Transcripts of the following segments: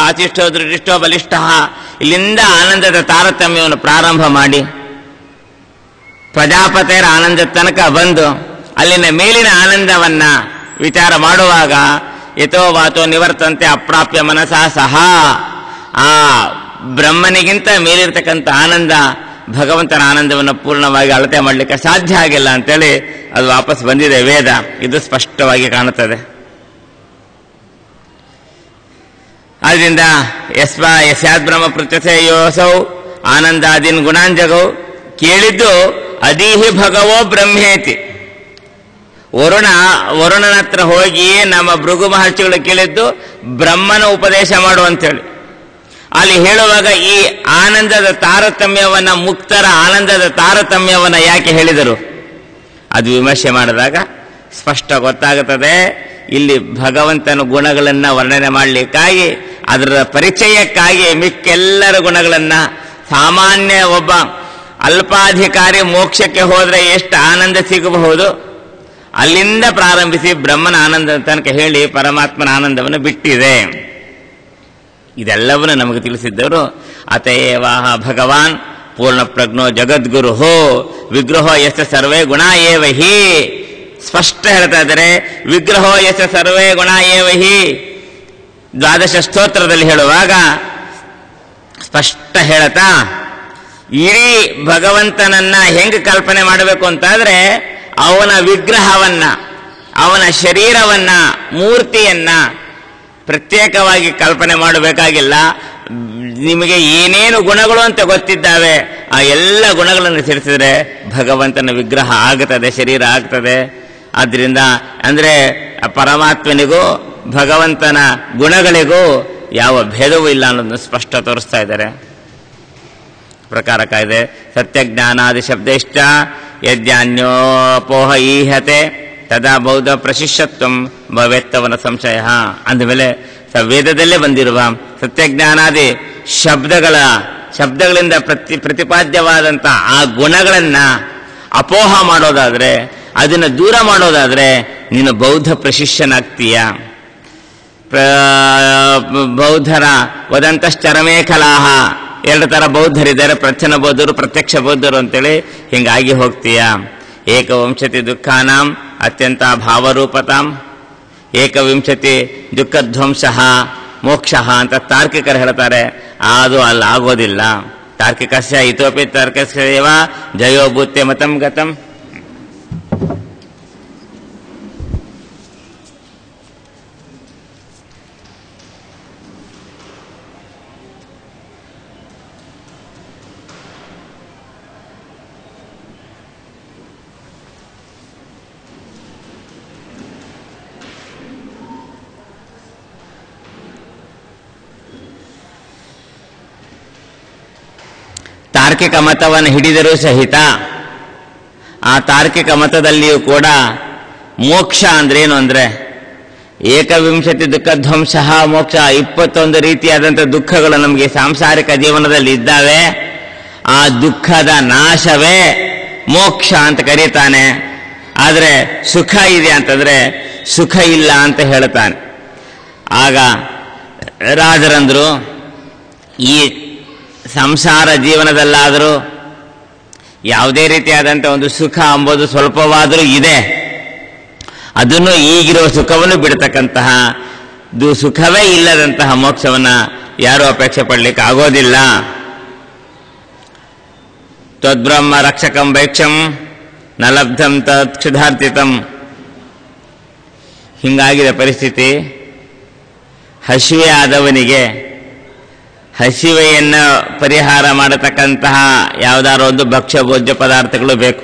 ವಾಸಿಷ್ಠೋ ದೃಢಿಷ್ಠೋ ಬಲಿಷ್ಠ ಇಲ್ಲಿಂದ ಆನಂದದ ತಾರತಮ್ಯವನ್ನು ಪ್ರಾರಂಭ ಮಾಡಿ ಪ್ರಜಾಪತಿಯರ ಆನಂದ ತನಕ ಬಂದು ಅಲ್ಲಿನ ಮೇಲಿನ ಆನಂದವನ್ನ ವಿಚಾರ ಮಾಡುವಾಗ ಯಥೋ ವಾತೋ ನಿವರ್ತಂತೆ ಅಪ್ರಾಪ್ಯ ಮನಸ ಸಹ ಆ ಬ್ರಹ್ಮನಿಗಿಂತ ಮೇಲಿರ್ತಕ್ಕಂಥ ಆನಂದ ಭಗವಂತನ ಆನಂದವನ್ನು ಪೂರ್ಣವಾಗಿ ಅಳತೆ ಮಾಡಲಿಕ್ಕೆ ಸಾಧ್ಯ ಆಗಿಲ್ಲ ಅಂತೇಳಿ ಅದು ವಾಪಸ್ ಬಂದಿದೆ ವೇದ ಇದು ಸ್ಪಷ್ಟವಾಗಿ ಕಾಣುತ್ತದೆ ಆದ್ರಿಂದ ಯಸ್ವ ಯಸ್ಯಾದ್ ಬ್ರಹ್ಮ ಪ್ರತ್ಯಸಯೋಸೌ ಆನಂದಾದಿನ್ ಗುಣಾಂಜಗೌ ಕೇಳಿದ್ದು ಅದೀಹಿ ಭಗವೋ ಬ್ರಹ್ಮೇತಿ ವರುಣ ವರುಣನ ಹತ್ರ ಹೋಗಿ ನಮ್ಮ ಭೃಗು ಮಹರ್ಷಿಗಳು ಕೇಳಿದ್ದು ಬ್ರಹ್ಮನ ಉಪದೇಶ ಮಾಡು ಅಂತೇಳಿ ಅಲ್ಲಿ ಹೇಳುವಾಗ ಈ ಆನಂದದ ತಾರತಮ್ಯವನ್ನ ಮುಕ್ತರ ಆನಂದದ ತಾರತಮ್ಯವನ್ನ ಯಾಕೆ ಹೇಳಿದರು ಅದು ವಿಮರ್ಶೆ ಮಾಡಿದಾಗ ಸ್ಪಷ್ಟ ಗೊತ್ತಾಗುತ್ತದೆ ಇಲ್ಲಿ ಭಗವಂತನ ಗುಣಗಳನ್ನ ವರ್ಣನೆ ಮಾಡಲಿಕ್ಕಾಗಿ ಅದರ ಪರಿಚಯಕ್ಕಾಗಿ ಮಿಕ್ಕೆಲ್ಲರ ಗುಣಗಳನ್ನ ಸಾಮಾನ್ಯ ಒಬ್ಬ ಅಲ್ಪಾಧಿಕಾರಿ ಮೋಕ್ಷಕ್ಕೆ ಹೋದ್ರೆ ಎಷ್ಟು ಆನಂದ ಸಿಗಬಹುದು ಅಲ್ಲಿಂದ ಪ್ರಾರಂಭಿಸಿ ಬ್ರಹ್ಮನ ಆನಂದ ತನಕ ಹೇಳಿ ಪರಮಾತ್ಮನ ಆನಂದವನ್ನು ಬಿಟ್ಟಿದೆ ಇದೆಲ್ಲವನ್ನು ನಮಗೆ ತಿಳಿಸಿದ್ದವರು ಅತಯೇವಾಹ ಭಗವಾನ್ ಪೂರ್ಣ ಪ್ರಜ್ಞೋ ಜಗದ್ಗುರು ಹೋ ವಿಗ್ರಹೋ ಯಸ ಸರ್ವೇ ಗುಣ ಏವ ಹಿ ಸ್ಪಷ್ಟ ಹೇಳ್ತಾ ಇದ್ದಾರೆ ವಿಗ್ರಹೋ ಯಸ ಸರ್ವೇ ಗುಣ ಏವ ಹಿ ದ್ವಾದಶ ಸ್ತೋತ್ರದಲ್ಲಿ ಹೇಳುವಾಗ ಸ್ಪಷ್ಟ ಹೇಳ್ತಾ ಇಡೀ ಭಗವಂತನನ್ನ ಹೆಂಗ್ ಕಲ್ಪನೆ ಮಾಡಬೇಕು ಅಂತಾದ್ರೆ ಅವನ ವಿಗ್ರಹವನ್ನ ಅವನ ಶರೀರವನ್ನ ಮೂರ್ತಿಯನ್ನ ಪ್ರತ್ಯೇಕವಾಗಿ ಕಲ್ಪನೆ ಮಾಡಬೇಕಾಗಿಲ್ಲ ನಿಮಗೆ ಏನೇನು ಗುಣಗಳು ಅಂತ ಗೊತ್ತಿದ್ದಾವೆ ಆ ಎಲ್ಲ ಗುಣಗಳನ್ನು ಸೇರಿಸಿದ್ರೆ ಭಗವಂತನ ವಿಗ್ರಹ ಆಗುತ್ತದೆ ಶರೀರ ಆಗ್ತದೆ ಆದ್ರಿಂದ ಅಂದ್ರೆ ಆ ಪರಮಾತ್ಮನಿಗೂ ಭಗವಂತನ ಗುಣಗಳಿಗೂ ಯಾವ ಭೇದವೂ ಇಲ್ಲ ಅನ್ನೋದನ್ನು ಸ್ಪಷ್ಟ ತೋರಿಸ್ತಾ ಇದ್ದಾರೆ ಪ್ರಕಾರ ಕಾಯ್ದೆ ಸತ್ಯಜ್ಞಾನಾದಿ ಶಬ್ದೇಷ್ಟ ಯಜ್ಞಾನ್ಯೋಪೋಹ ಈಹತೆ ತದಾ ಬೌದ್ಧ ಪ್ರಶಿಷ್ಯತ್ವಂ ಭವೇತ್ತವನ ಸಂಶಯ ಅಂದಮೇಲೆ ಸ ವೇದದಲ್ಲೇ ಬಂದಿರುವ ಸತ್ಯಜ್ಞಾನಾದಿ ಶಬ್ದಗಳ ಶಬ್ದಗಳಿಂದ ಪ್ರತಿ ಪ್ರತಿಪಾದ್ಯವಾದಂಥ ಆ ಗುಣಗಳನ್ನ ಅಪೋಹ ಮಾಡೋದಾದ್ರೆ ಅದನ್ನ ದೂರ ಮಾಡೋದಾದ್ರೆ ನೀನು ಬೌದ್ಧ ಪ್ರಶಿಷ್ಯನಾಗ್ತೀಯ ಪ್ರ- ಬೌದ್ಧರ ವದಂತಶ್ಚರಮೇ ಕಲಾಹ ಎರಡು ತರ ಬೌದ್ಧರಿದ್ದಾರೆ ಪ್ರಚ್ಛನ್ನ ಬೌದ್ಧರು ಪ್ರತ್ಯಕ್ಷ ಬೌದ್ಧರು ಅಂತೇಳಿ ಹಿಂಗಾಗಿ ಹೋಗ್ತೀಯ ಏಕವಿಂಶತಿ ದುಃಖಾನಾಂ ಅತ್ಯಂತ ಭಾವರೂಪತಾಂ ಏಕವಿಂಶತಿ ದುಃಖಧ್ವಂಸ ಮೋಕ್ಷ ಅಂತ ತಾರ್ಕಿಕರು ಹೇಳ್ತಾರೆ ಅದು ಅಲ್ಲಿ ಆಗೋದಿಲ್ಲ ತಾರ್ಕಿಕಸ್ಯ ಇತೋಪಿ ತಾರ್ಕಿಕಸ್ಯವ ಜಯೋ ಭೂತ್ಯ ಮತಂ ಗತಂ ತಾರ್ಕಿಕ ಮತವನ್ನು ಹಿಡಿದರೂ ಸಹಿತ ಆ ತಾರ್ಕಿಕ ಮತದಲ್ಲಿಯೂ ಕೂಡ ಮೋಕ್ಷ ಅಂದ್ರೇನು ಅಂದ್ರೆ ಏಕವಿಂಶತಿ ದುಃಖಧ್ವಂಸ ಮೋಕ್ಷ ಇಪ್ಪತ್ತೊಂದು ರೀತಿಯಾದಂಥ ದುಃಖಗಳು ನಮಗೆ ಸಾಂಸಾರಿಕ ಜೀವನದಲ್ಲಿ ಇದ್ದಾವೆ ಆ ದುಃಖದ ನಾಶವೇ ಮೋಕ್ಷ ಅಂತ ಕರೀತಾನೆ ಆದರೆ ಸುಖ ಇದೆ ಅಂತಂದ್ರೆ ಸುಖ ಇಲ್ಲ ಅಂತ ಹೇಳ್ತಾನೆ ಆಗ ರಾಜರಂದ್ರು ಈ ಸಂಸಾರ ಜೀವನದಲ್ಲಾದರೂ ಯಾವುದೇ ರೀತಿಯಾದಂಥ ಒಂದು ಸುಖ ಅಂಬೋದು ಸ್ವಲ್ಪವಾದರೂ ಇದೆ ಅದನ್ನು ಈಗಿರುವ ಸುಖವನ್ನು ಬಿಡತಕ್ಕಂತಹ ದು ಸುಖವೇ ಇಲ್ಲದಂತಹ ಮೋಕ್ಷವನ್ನ ಯಾರೂ ಅಪೇಕ್ಷೆ ಪಡ್ಲಿಕ್ಕೆ ಆಗೋದಿಲ್ಲ ತ್ವದ್ಬ್ರಹ್ಮ ರಕ್ಷಕಂ ಭೈಕ್ಷಂ ನ ಲಬ್ಧಂ ತತ್ ಕ್ಷುಧಾರ್ತಿತಂ ಹಿಂಗಾಗಿದೆ ಪರಿಸ್ಥಿತಿ ಹಸಿವೆ ಆದವನಿಗೆ ಹಸಿವೆಯನ್ನು ಪರಿಹಾರ ಮಾಡತಕ್ಕಂತಹ ಯಾವುದಾದ್ರು ಒಂದು ಭಕ್ಷ್ಯ ಭೋಜ್ಯ ಪದಾರ್ಥಗಳು ಬೇಕು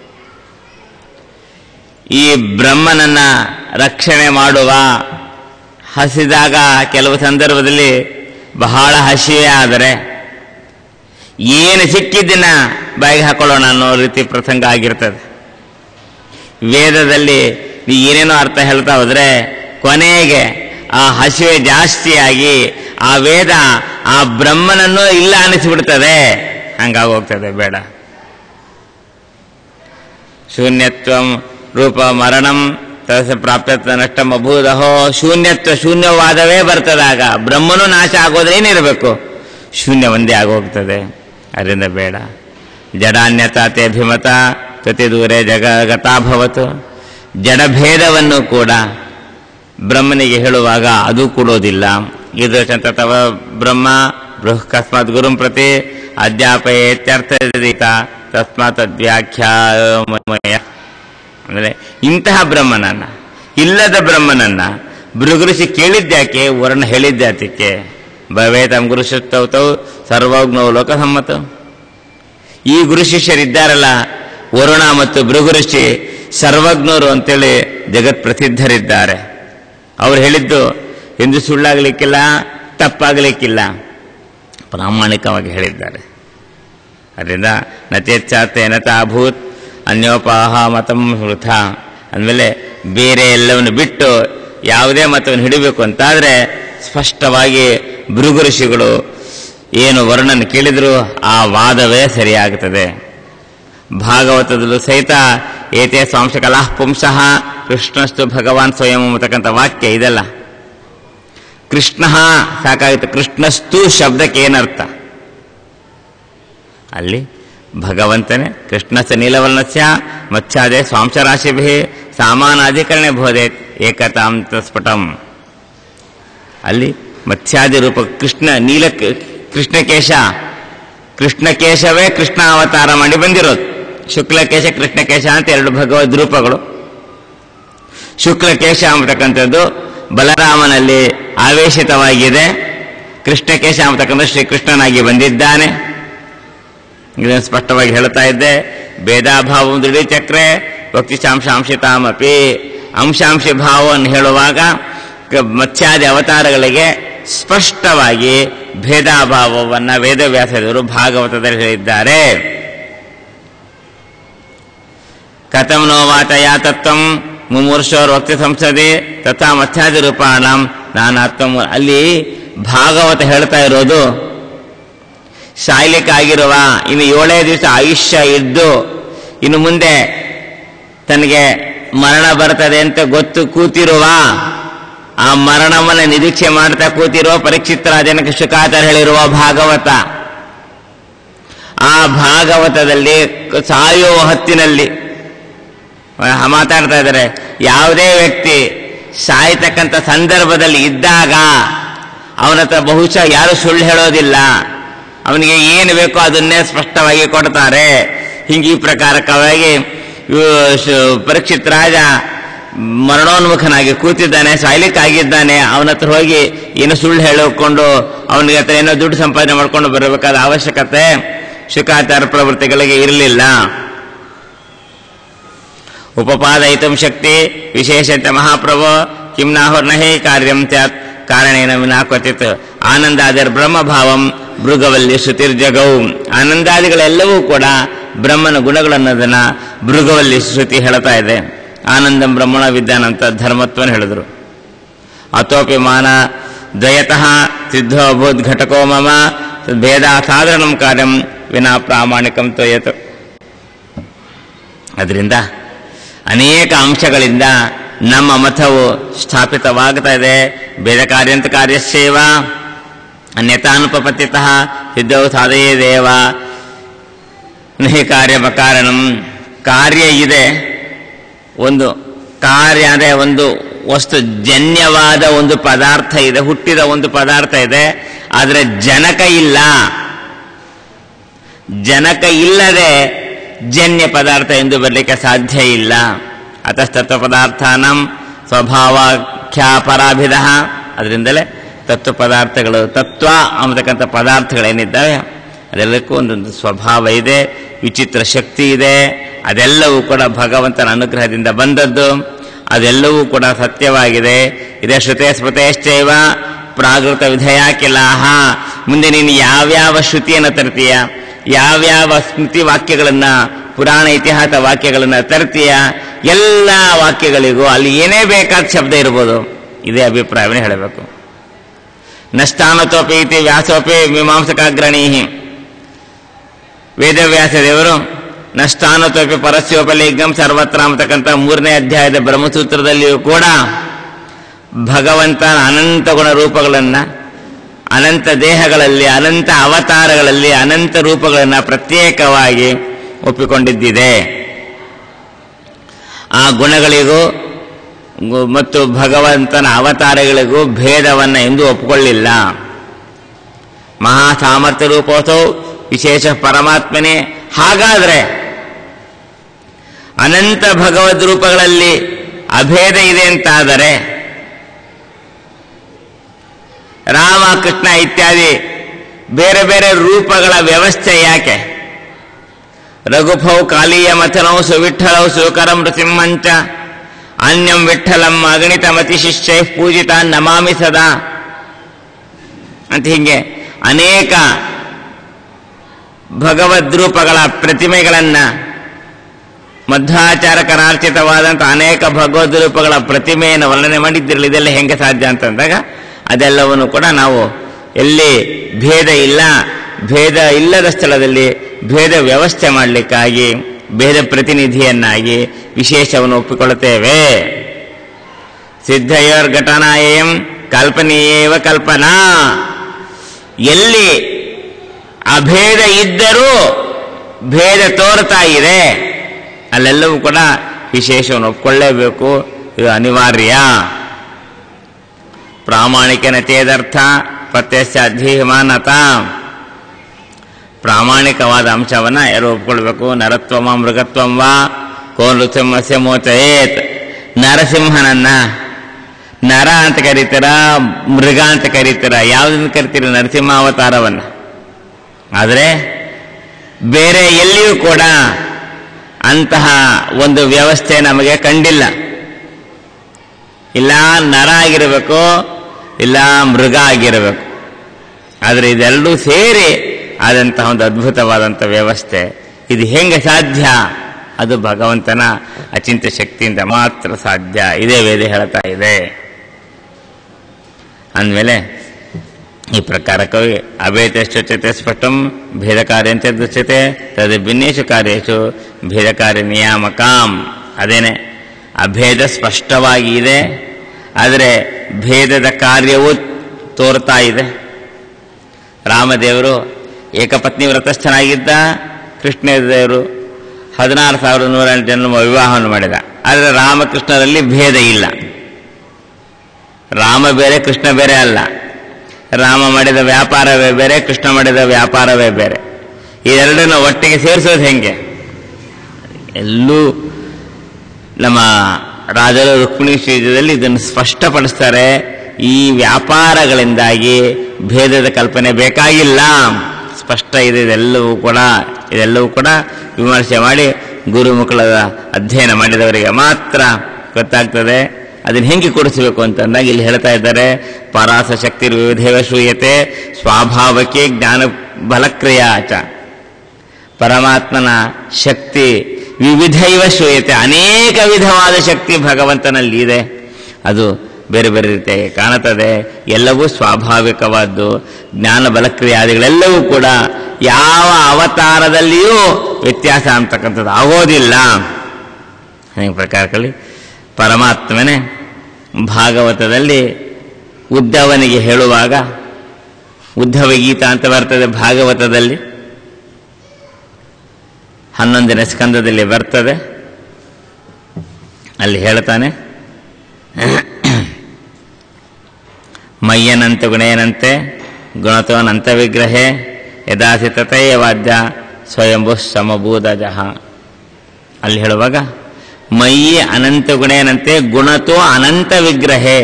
ಈ ಬ್ರಹ್ಮನನ್ನ ರಕ್ಷಣೆ ಮಾಡುವ ಹಸಿದಾಗ ಕೆಲವು ಸಂದರ್ಭದಲ್ಲಿ ಬಹಳ ಹಸಿವೆ ಆದರೆ ಏನು ಸಿಕ್ಕಿದ್ದನ್ನ ಬಾಯಿಗೆ ಹಾಕೊಳ್ಳೋಣ ಅನ್ನೋ ರೀತಿ ಪ್ರಸಂಗ ಆಗಿರ್ತದೆ ವೇದದಲ್ಲಿ ನೀ ಏನೇನೋ ಅರ್ಥ ಹೇಳ್ತಾ ಹೋದ್ರೆ ಕೊನೆಗೆ ಆ ಹಸಿವೆ ಜಾಸ್ತಿಯಾಗಿ ಆ ವೇದ ಆ ಬ್ರಹ್ಮನನ್ನು ಇಲ್ಲ ಅನಿಸ್ಬಿಡ್ತದೆ ಹಂಗಾಗೋಗ್ತದೆ ಬೇಡ ಶೂನ್ಯತ್ವಂ ರೂಪ ಮರಣಂ ತದಸ ಪ್ರಾಪ್ಯತ್ವ ನಷ್ಟಂ ಅಭೂದಹೋ ಶೂನ್ಯತ್ವ ಶೂನ್ಯವಾದವೇ ಬರ್ತದಾಗ ಬ್ರಹ್ಮನು ನಾಶ ಆಗೋದ್ರೆ ಏನಿರಬೇಕು ಶೂನ್ಯ ಒಂದೇ ಆಗೋಗ್ತದೆ ಅದರಿಂದ ಬೇಡ ಜಡಾನ್ಯತಾತೆ ಅಭಿಮತ ಪ್ರತಿ ದೂರೇ ಜಗಗತಾಭವತು ಜಡಭೇದವನ್ನು ಕೂಡ ಬ್ರಹ್ಮನಿಗೆ ಹೇಳುವಾಗ ಅದು ಕೊಡೋದಿಲ್ಲ ಇದು ತವ ಬ್ರಹ್ಮ ಬೃಹಕಸ್ಮಾತ್ ಗುರುಂ ಪ್ರತಿ ಅಧ್ಯಾಪಯೇತ್ಯರ್ಥದಿತ ತಸ್ಮಾತ್ ತದ್ವ್ಯಾಖ್ಯಾಮಯ ಅಂದರೆ ಇಂತಹ ಬ್ರಹ್ಮನನ್ನ ಇಲ್ಲದ ಬ್ರಹ್ಮನನ್ನ ಭೃಗುರುಷಿ ಕೇಳಿದ್ಯಾಕೆ ವರ್ಣ ಹೇಳಿದ್ಯಾತಕ್ಕೆ ಭವೇತಂ ಗುರು ಶಿಸ್ತೌತೌ ಸರ್ವಜ್ಞೌ ಲೋಕಸಮ್ಮತ ಈ ಗುರು ಶಿಷ್ಯರಿದ್ದಾರಲ್ಲ ವರುಣ ಮತ್ತು ಭೃಗುಋಷಿ ಸರ್ವಜ್ಞರು ಅಂತೇಳಿ ಜಗತ್ ಪ್ರಸಿದ್ಧರಿದ್ದಾರೆ ಅವ್ರು ಹೇಳಿದ್ದು ಎಂದು ಸುಳ್ಳಾಗಲಿಕ್ಕಿಲ್ಲ ತಪ್ಪಾಗಲಿಕ್ಕಿಲ್ಲ ಪ್ರಾಮಾಣಿಕವಾಗಿ ಹೇಳಿದ್ದಾರೆ ಅದರಿಂದ ನಚೇಚ್ಛಾತೇನ ತಾಭೂತ್ ಅನ್ಯೋಪಾಹ ಮತಂ ವೃಥ ಅಂದಮೇಲೆ ಬೇರೆ ಎಲ್ಲವನ್ನು ಬಿಟ್ಟು ಯಾವುದೇ ಮತವನ್ನು ಹಿಡಿಬೇಕು ಅಂತಾದರೆ ಸ್ಪಷ್ಟವಾಗಿ ಭೃಗು ಋಷಿಗಳು ಏನು ವರ್ಣನ ಕೇಳಿದ್ರು ಆ ವಾದವೇ ಸರಿಯಾಗುತ್ತದೆ ಭಾಗವತದಲ್ಲೂ ಸಹಿತ ಏತೇ ಸ್ವಾಂಶಕಲಾ ಪುಂಸಃ ಕೃಷ್ಣಸ್ತು ಭಗವಾನ್ ಸ್ವಯಂ ಅಂತಕ್ಕಂಥ ವಾಕ್ಯ ಇದೆಲ್ಲ ಕೃಷ್ಣ ಸಾಕಾಗುತ್ತೆ ಕೃಷ್ಣಸ್ತು ಶಬ್ದಕ್ಕೆ ಏನರ್ಥ ಅಲ್ಲಿ ಭಗವಂತನೇ ಕೃಷ್ಣಸ್ಯ ನೀಲವರ್ಣಸ್ಯ ಮತ್ಸ್ಯಾದೆ ಸ್ವಾಂಶರಾಶಿಭಿ ಸಾಮಾನಾಧಿಕರಣೆ ಬೋಧೆ ಏಕತಾಂ ಸ್ಫುಟಂ ಅಲ್ಲಿ ಮತ್ಸ್ಯಾದಿ ರೂಪ ಕೃಷ್ಣ ನೀಲ ಕೃಷ್ಣಕೇಶ ಕೃಷ್ಣಕೇಶವೇ ಕೃಷ್ಣ ಅವತಾರ ಮಾಡಿ ಬಂದಿರೋದು ಶುಕ್ಲಕೇಶ ಕೃಷ್ಣಕೇಶ ಅಂತ ಎರಡು ಭಗವದ್ ರೂಪಗಳು ಶುಕ್ಲಕೇಶ ಅಂತಕ್ಕಂಥದ್ದು ಬಲರಾಮನಲ್ಲಿ ಆವೇಶಿತವಾಗಿದೆ ಕೃಷ್ಣಕೇಶ ಅಂತಕ್ಕಂಥ ಶ್ರೀಕೃಷ್ಣನಾಗಿ ಬಂದಿದ್ದಾನೆ ಇದನ್ನು ಸ್ಪಷ್ಟವಾಗಿ ಹೇಳ್ತಾ ಇದ್ದೆ ಭೇದಾಭಾವ ದೃಢಿ ಚಕ್ರೆ ವಕ್ತಿಶಾಂಶಾಂಶಿತಾಮಪಿ ಅಂಶಾಂಶಿ ಭಾವವನ್ನು ಹೇಳುವಾಗ ಕ- ಮತ್ಸ್ಯಾದಿ ಅವತಾರಗಳಿಗೆ ಸ್ಪಷ್ಟವಾಗಿ ಭೇದಾಭಾವವನ್ನು ವೇದವ್ಯಾಸದರು ಭಾಗವತದಲ್ಲಿ ಹೇಳಿದ್ದಾರೆ ಕಥಂ ನೋ ವಾಚಯ ತತ್ವಂ ಮುಮೂರ್ಷೋರ್ ವಕ್ತಿ ಸಂಸದೆ ತಥಾ ಮತ್ಸ್ಯಾದಿ ರೂಪಾಣಂ ನಾನಾತ್ಮ ಅಲ್ಲಿ ಭಾಗವತ ಹೇಳ್ತಾ ಇರೋದು ಸಾಯ್ಲಿಕ್ಕಾಗಿರುವ ಇನ್ನು ಏಳೇ ದಿವಸ ಆಯುಷ್ಯ ಇದ್ದು ಇನ್ನು ಮುಂದೆ ತನಗೆ ಮರಣ ಬರ್ತದೆ ಅಂತ ಗೊತ್ತು ಕೂತಿರುವ ಆ ಮರಣವನ್ನು ನಿರೀಕ್ಷೆ ಮಾಡ್ತಾ ಕೂತಿರುವ ಪರೀಕ್ಷಿತರ ಜನಕ್ಕೆ ಶುಕಾಚಾರ ಹೇಳಿರುವ ಭಾಗವತ ಆ ಭಾಗವತದಲ್ಲಿ ಸಾಯುವ ಹೊತ್ತಿನಲ್ಲಿ ಆ, ಮಾತಾಡ್ತಾ ಇದ್ದಾರೆ ಯಾವುದೇ ವ್ಯಕ್ತಿ ಸಾಯ್ತಕ್ಕಂಥ ಸಂದರ್ಭದಲ್ಲಿ ಇದ್ದಾಗ ಅವನ ಹತ್ರ ಬಹುಶಃ ಯಾರು ಸುಳ್ಳು ಹೇಳೋದಿಲ್ಲ ಅವನಿಗೆ ಏನು ಬೇಕೋ ಅದನ್ನೇ ಸ್ಪಷ್ಟವಾಗಿ ಕೊಡ್ತಾರೆ ಹಿಂಗೆ ಈ ಪ್ರಕಾರಕವಾಗಿ ಇವು ಶು- ಪರೀಕ್ಷಿತ್ ರಾಜ ಮರಣೋನ್ಮುಖನಾಗಿ ಕೂತಿದ್ದಾನೆ ಸಾಯ್ಲಿಕ್ಕಾಗಿದ್ದಾನೆ ಅವನ ಹತ್ರ ಹೋಗಿ ಏನು ಸುಳ್ಳು ಹೇಳಿಕೊಂಡು ಅವನಿಗೆ ಹತ್ರ ಏನೋ ದುಡ್ಡು ಸಂಪಾದನೆ ಮಾಡ್ಕೊಂಡು ಬರಬೇಕಾದ ಅವಶ್ಯಕತೆ ಶುಕಾಚಾರ ಪ್ರವೃತ್ತಿಗಳಿಗೆ ಇರಲಿಲ್ಲ ಉಪಪಾದಯಿತು ಶಕ್ತಿ ವಿಶೇಷತೆ ಮಹಾಪ್ರಭೋ ಕಿಂ ನಾಹುರ್ನಹೇ ಕಾರ್ಯಂ ತ್ಯಾತ್ ಕಾರಣೇನ ವಿನಾ ಕ್ವಚಿತ್ ಆನಂದಾದಿರ್ ಬ್ರಹ್ಮಭಾವಂ ಭೃಗವಲ್ಲಿ ಶ್ರುತಿರ್ಜಗೌ ಆನಂದಾದಿಗಳೆಲ್ಲವೂ ಕೂಡ ಬ್ರಹ್ಮನ ಗುಣಗಳನ್ನೋದನ್ನ ಭೃಗವಲ್ಲಿ ಶ್ರುತಿ ಹೇಳ್ತಾ ಇದೆ ಆನಂದಂ ಬ್ರಹ್ಮಣ ವಿದ್ಯಾನ ಅಂತ ಧರ್ಮತ್ವನ ಹೇಳಿದ್ರು ಅತೋಪಿ ಮಾನ ದ್ವಯತಃ ಸಿದ್ಧೋ ಅಭೂತ್ ಘಟಕೋ ಮಮ ಭೇದ ಸಾಧಾರಣ ಕಾರ್ಯಂ ವಿನಾ ಪ್ರಾಮಾಣಿಕಂ ತ್ವಯತ್ ಅದರಿಂದ ಅನೇಕ ಅಂಶಗಳಿಂದ ನಮ್ಮ ಮತವು ಸ್ಥಾಪಿತವಾಗ್ತಾ ಇದೆ ಭೇದ ಕಾರ್ಯಂತ ಕಾರ್ಯಸ್ಯೇವ ಅನ್ಯತಾನುಪಪತ್ತಿತಃ ಸಿದ್ಧವು ಸಾಧಯೇ ದೇವ ನಹಿ ಕಾರ್ಯಮ ಕಾರಣಂ ಕಾರ್ಯ ಇದೆ ಒಂದು ಕಾರ್ಯ ಅಂದರೆ ಒಂದು ವಸ್ತು ಜನ್ಯವಾದ ಒಂದು ಪದಾರ್ಥ ಇದೆ ಹುಟ್ಟಿದ ಒಂದು ಪದಾರ್ಥ ಇದೆ ಆದರೆ ಜನಕ ಇಲ್ಲ ಜನಕ ಇಲ್ಲದೆ ಜನ್ಯ ಪದಾರ್ಥ ಎಂದು ಬರಲಿಕ್ಕೆ ಸಾಧ್ಯ ಇಲ್ಲ ಅತಸ್ತತ್ವ ಪದಾರ್ಥಾನಂ ಸ್ವಭಾವಾಖ್ಯಾಪರಾಭಿಧ ಅದರಿಂದಲೇ ತತ್ವ ಪದಾರ್ಥಗಳು ತತ್ವ ಅನ್ನತಕ್ಕಂಥ ಪದಾರ್ಥಗಳೇನಿದ್ದಾವೆ ಅದೆಲ್ಲಕ್ಕೂ ಒಂದೊಂದು ಸ್ವಭಾವ ಇದೆ ವಿಚಿತ್ರ ಶಕ್ತಿ ಇದೆ ಅದೆಲ್ಲವೂ ಕೂಡ ಭಗವಂತನ ಅನುಗ್ರಹದಿಂದ ಬಂದದ್ದು ಅದೆಲ್ಲವೂ ಕೂಡ ಸತ್ಯವಾಗಿದೆ ಇದೇ ಶ್ರುತೆ ಸ್ಮೃತೇಶ್ಚೈವ ಪ್ರಾಕೃತ ವಿಧಯಾಕಿಲಾಹ ಮುಂದೆ ನೀನು ಯಾವ್ಯಾವ ಶ್ರುತಿಯನ್ನು ತರ್ತೀಯ ಯಾವ್ಯಾವ ಸ್ಮೃತಿ ವಾಕ್ಯಗಳನ್ನ ಪುರಾಣ ಇತಿಹಾಸ ವಾಕ್ಯಗಳನ್ನ ತರ್ತೀಯ ಎಲ್ಲ ವಾಕ್ಯಗಳಿಗೂ ಅಲ್ಲಿ ಏನೇ ಬೇಕಾದ ಶಬ್ದ ಇರ್ಬೋದು ಇದೇ ಅಭಿಪ್ರಾಯವನ್ನೇ ಹೇಳಬೇಕು ನಷ್ಟಾನತೋಪಿ ಇತಿ ವ್ಯಾಸೋಪಿ ಮೀಮಾಂಸಕಾಗ್ರಣೀ ವೇದವ್ಯಾಸ ದೇವರು ನಷ್ಟಾನುತೋಪಿ ಪರಸ್ಯೋಪಲಿಂಗಂ ಸರ್ವತ್ರ ಅಂತಕ್ಕಂಥ ಮೂರನೇ ಅಧ್ಯಾಯದ ಬ್ರಹ್ಮಸೂತ್ರದಲ್ಲಿಯೂ ಕೂಡ ಭಗವಂತನ ಅನಂತ ಗುಣ ರೂಪಗಳನ್ನು ಅನಂತ ದೇಹಗಳಲ್ಲಿ ಅನಂತ ಅವತಾರಗಳಲ್ಲಿ ಅನಂತ ರೂಪಗಳನ್ನು ಪ್ರತ್ಯೇಕವಾಗಿ ಒಪ್ಪಿಕೊಂಡಿದ್ದಿದೆ ಆ ಗುಣಗಳಿಗೂ ಗು- ಮತ್ತು ಭಗವಂತನ ಅವತಾರಗಳಿಗೂ ಭೇದವನ್ನು ಎಂದೂ ಒಪ್ಪಿಕೊಳ್ಳಿಲ್ಲ ಮಹಾ ಸಾಮರ್ಥ್ಯ ರೂಪೋತ್ಸವ ವಿಶೇಷ ಪರಮಾತ್ಮನೇ ಹಾಗಾದ್ರೆ ಅನಂತ ಭಗವದ್ ರೂಪಗಳಲ್ಲಿ ಅಭೇದ ಇದೆ ಅಂತಾದರೆ ರಾಮ ಕೃಷ್ಣ ಇತ್ಯಾದಿ ಬೇರೆ ಬೇರೆ ರೂಪಗಳ ವ್ಯವಸ್ಥೆ ಯಾಕೆ ರಘುಫೌ ಕಾಲೀಯ ಮಥನೌ ಸುವಿಠಲೌ ಸುಕರಂ ನೃಸಿಂಹಂಚ ಅನ್ಯಂ ವಿಠಲಂ ಅಗಣಿತಮತಿ ಶಿಷ್ಯೈ ಪೂಜಿತ ನಮಾಮಿ ಸದಾ ಅಂತ ಹೀಗೆ ಅನೇಕ ಭಗವದ್ರೂಪಗಳ ಪ್ರತಿಮೆಗಳನ್ನು ಮಧ್ವಾಚಾರಕರಾರ್ಚಿತವಾದಂಥ ಅನೇಕ ಭಗವದ್ ರೂಪಗಳ ಪ್ರತಿಮೆಯನ್ನು ವರ್ಣನೆ ಮಾಡಿದ್ದಿರಲಿ ಇದೆಲ್ಲ ಹೆಂಗೆ ಸಾಧ್ಯ ಅಂತಂದಾಗ ಅದೆಲ್ಲವನ್ನು ಕೂಡ ನಾವು ಎಲ್ಲಿ ಭೇದ ಇಲ್ಲ ಭೇದ ಇಲ್ಲದ ಸ್ಥಳದಲ್ಲಿ ಭೇದ ವ್ಯವಸ್ಥೆ ಮಾಡಲಿಕ್ಕಾಗಿ ಭೇದ ಪ್ರತಿನಿಧಿಯನ್ನಾಗಿ ವಿಶೇಷವನ್ನು ಒಪ್ಪಿಕೊಳ್ಳುತ್ತೇವೆ ಸಿದ್ಧಯೋರ್ ಘಟನಾಯಂ ಕಲ್ಪನೀಯೇವ ಕಲ್ಪನಾ ಎಲ್ಲಿ ಅಭೇದ ಇದ್ದರೂ ಭೇದ ತೋರ್ತಾ ಇದೆ ಅಲ್ಲೆಲ್ಲವೂ ಕೂಡ ವಿಶೇಷವನ್ನು ಒಪ್ಕೊಳ್ಳೇಬೇಕು ಇದು ಅನಿವಾರ್ಯ ಪ್ರಾಮಾಣಿಕನತೆಯದರ್ಥ ಪ್ರತ್ಯಕ್ಷ ಅಧೀಮಾನತ ಪ್ರಾಮಾಣಿಕವಾದ ಅಂಶವನ್ನು ಯಾರು ಒಪ್ಕೊಳ್ಬೇಕು ನರತ್ವಮ ಮೃಗತ್ವಂ ವಾ ಕೋ ನೃಸಿಂಹಸ್ಯ ಮೋಚಯೇತ್ ನರಸಿಂಹನನ್ನ ನರ ಅಂತ ಕರೀತೀರ ಮೃಗ ಅಂತ ಕರೀತೀರ ಯಾವುದನ್ನು ಕರಿತೀರ ನರಸಿಂಹ ಅವತಾರವನ್ನ ಆದರೆ ಬೇರೆ ಎಲ್ಲಿಯೂ ಕೂಡ ಅಂತಹ ಒಂದು ವ್ಯವಸ್ಥೆ ನಮಗೆ ಕಂಡಿಲ್ಲ ಇಲ್ಲ ನರ ಆಗಿರಬೇಕು ಇಲ್ಲ ಮೃಗ ಆಗಿರಬೇಕು ಆದರೆ ಇದೆಲ್ಲೂ ಸೇರಿ ಆದಂತಹ ಒಂದು ಅದ್ಭುತವಾದಂಥ ವ್ಯವಸ್ಥೆ ಇದು ಹೆಂಗೆ ಸಾಧ್ಯ ಅದು ಭಗವಂತನ ಅಚಿಂತ್ಯ ಶಕ್ತಿಯಿಂದ ಮಾತ್ರ ಸಾಧ್ಯ ಇದೇ ವೇದ ಹೇಳ್ತಾ ಇದೆ ಅಂದಮೇಲೆ ಈ ಪ್ರಕಾರ ಕವಿ ಅಭೇದಶ್ಚತೆ ಸ್ಪಷ್ಟಂ ಭೇದ ಕಾರ್ಯಂಚ ದೃಶ್ಯತೆ ತದ್ ಭಿನ್ನೇಶು ಕಾರ್ಯೇಶು ಭೇದ ಕಾರ್ಯ ನಿಯಾಮಕಾಂ ಅದೇನೆ ಅಭೇದ ಸ್ಪಷ್ಟವಾಗಿ ಇದೆ ಆದರೆ ಭೇದದ ಕಾರ್ಯವೂ ತೋರ್ತಾ ಇದೆ ರಾಮದೇವರು ಏಕಪತ್ನಿ ವ್ರತಸ್ಥನಾಗಿದ್ದ ಕೃಷ್ಣದೇವರು ಹದಿನಾರು ಸಾವಿರದ ನೂರ ಎಂಟು ಜನ ವಿವಾಹವನ್ನು ಮಾಡಿದ ಆದರೆ ರಾಮಕೃಷ್ಣರಲ್ಲಿ ಭೇದ ಇಲ್ಲ ರಾಮ ಬೇರೆ ಕೃಷ್ಣ ಬೇರೆ ಅಲ್ಲ ರಾಮ ಮಾಡಿದ ವ್ಯಾಪಾರವೇ ಬೇರೆ ಕೃಷ್ಣ ಮಾಡಿದ ವ್ಯಾಪಾರವೇ ಬೇರೆ ಇದೆರಡನ್ನು ಒಟ್ಟಿಗೆ ಸೇರಿಸೋದು ಹೆಂಗೆ ಎಲ್ಲೂ ನಮ್ಮ ರಾಜರು ರುಕ್ಮಿಣಿ ಶ್ರೀಜದಲ್ಲಿ ಇದನ್ನು ಸ್ಪಷ್ಟಪಡಿಸ್ತಾರೆ ಈ ವ್ಯಾಪಾರಗಳಿಂದಾಗಿ ಭೇದದ ಕಲ್ಪನೆ ಬೇಕಾಗಿಲ್ಲ ಸ್ಪಷ್ಟ ಇದೆ ಇದೆಲ್ಲವೂ ಕೂಡ ಇದೆಲ್ಲವೂ ಕೂಡ ವಿಮರ್ಶೆ ಮಾಡಿ ಗುರುಮುಖಳದ ಅಧ್ಯಯನ ಮಾಡಿದವರಿಗೆ ಮಾತ್ರ ಗೊತ್ತಾಗ್ತದೆ ಅದನ್ನು ಹೆಂಗೆ ಕೊಡಿಸಬೇಕು ಅಂತಂದಾಗ ಇಲ್ಲಿ ಹೇಳ್ತಾ ಇದ್ದಾರೆ ಪರಾಸ ಶಕ್ತಿ ವಿವಿಧೇವ ಶ್ರೂಯತೆ ಸ್ವಾಭಾವಕ್ಕೆ ಜ್ಞಾನ ಬಲಕ್ರಿಯಾಚ ಪರಮಾತ್ಮನ ಶಕ್ತಿ ವಿವಿಧೈವ ಶ್ರೂಯತೆ ಅನೇಕ ವಿಧವಾದ ಶಕ್ತಿ ಭಗವಂತನಲ್ಲಿ ಇದೆ ಅದು ಬೇರೆ ಬೇರೆ ರೀತಿಯಾಗಿ ಕಾಣುತ್ತದೆ ಎಲ್ಲವೂ ಸ್ವಾಭಾವಿಕವಾದ್ದು ಜ್ಞಾನ ಬಲಕ್ರಿಯಾದಿಗಳೆಲ್ಲವೂ ಕೂಡ ಯಾವ ಅವತಾರದಲ್ಲಿಯೂ ವ್ಯತ್ಯಾಸ ಅಂತಕ್ಕಂಥದ್ದು ಆಗೋದಿಲ್ಲ ಈ ಪ್ರಕಾರದಲ್ಲಿ ಪರಮಾತ್ಮನೇ ಭಾಗವತದಲ್ಲಿ ಉದ್ಧವನಿಗೆ ಹೇಳುವಾಗ ಉದ್ಧವ ಗೀತಾ ಅಂತ ಬರ್ತದೆ ಭಾಗವತದಲ್ಲಿ ಹನ್ನೊಂದನೇ ಸ್ಕಂದದಲ್ಲಿ ಬರ್ತದೆ ಅಲ್ಲಿ ಹೇಳ್ತಾನೆ ಮಯ್ಯನಂತ ಗುಣೇನಂತೆ ಗುಣತೋನಂತ ವಿಗ್ರಹೇ ಯದಾಸಿ ತಥೈಯ ವಾದ್ಯ ಸ್ವಯಂಭು ಸಮಭೂದಜಃ ಅಲ್ಲಿ ಹೇಳುವಾಗ ಮಯ್ಯಿ ಅನಂತ ಗುಣೇನಂತೆ ಗುಣತೋ ಅನಂತ ವಿಗ್ರಹೇ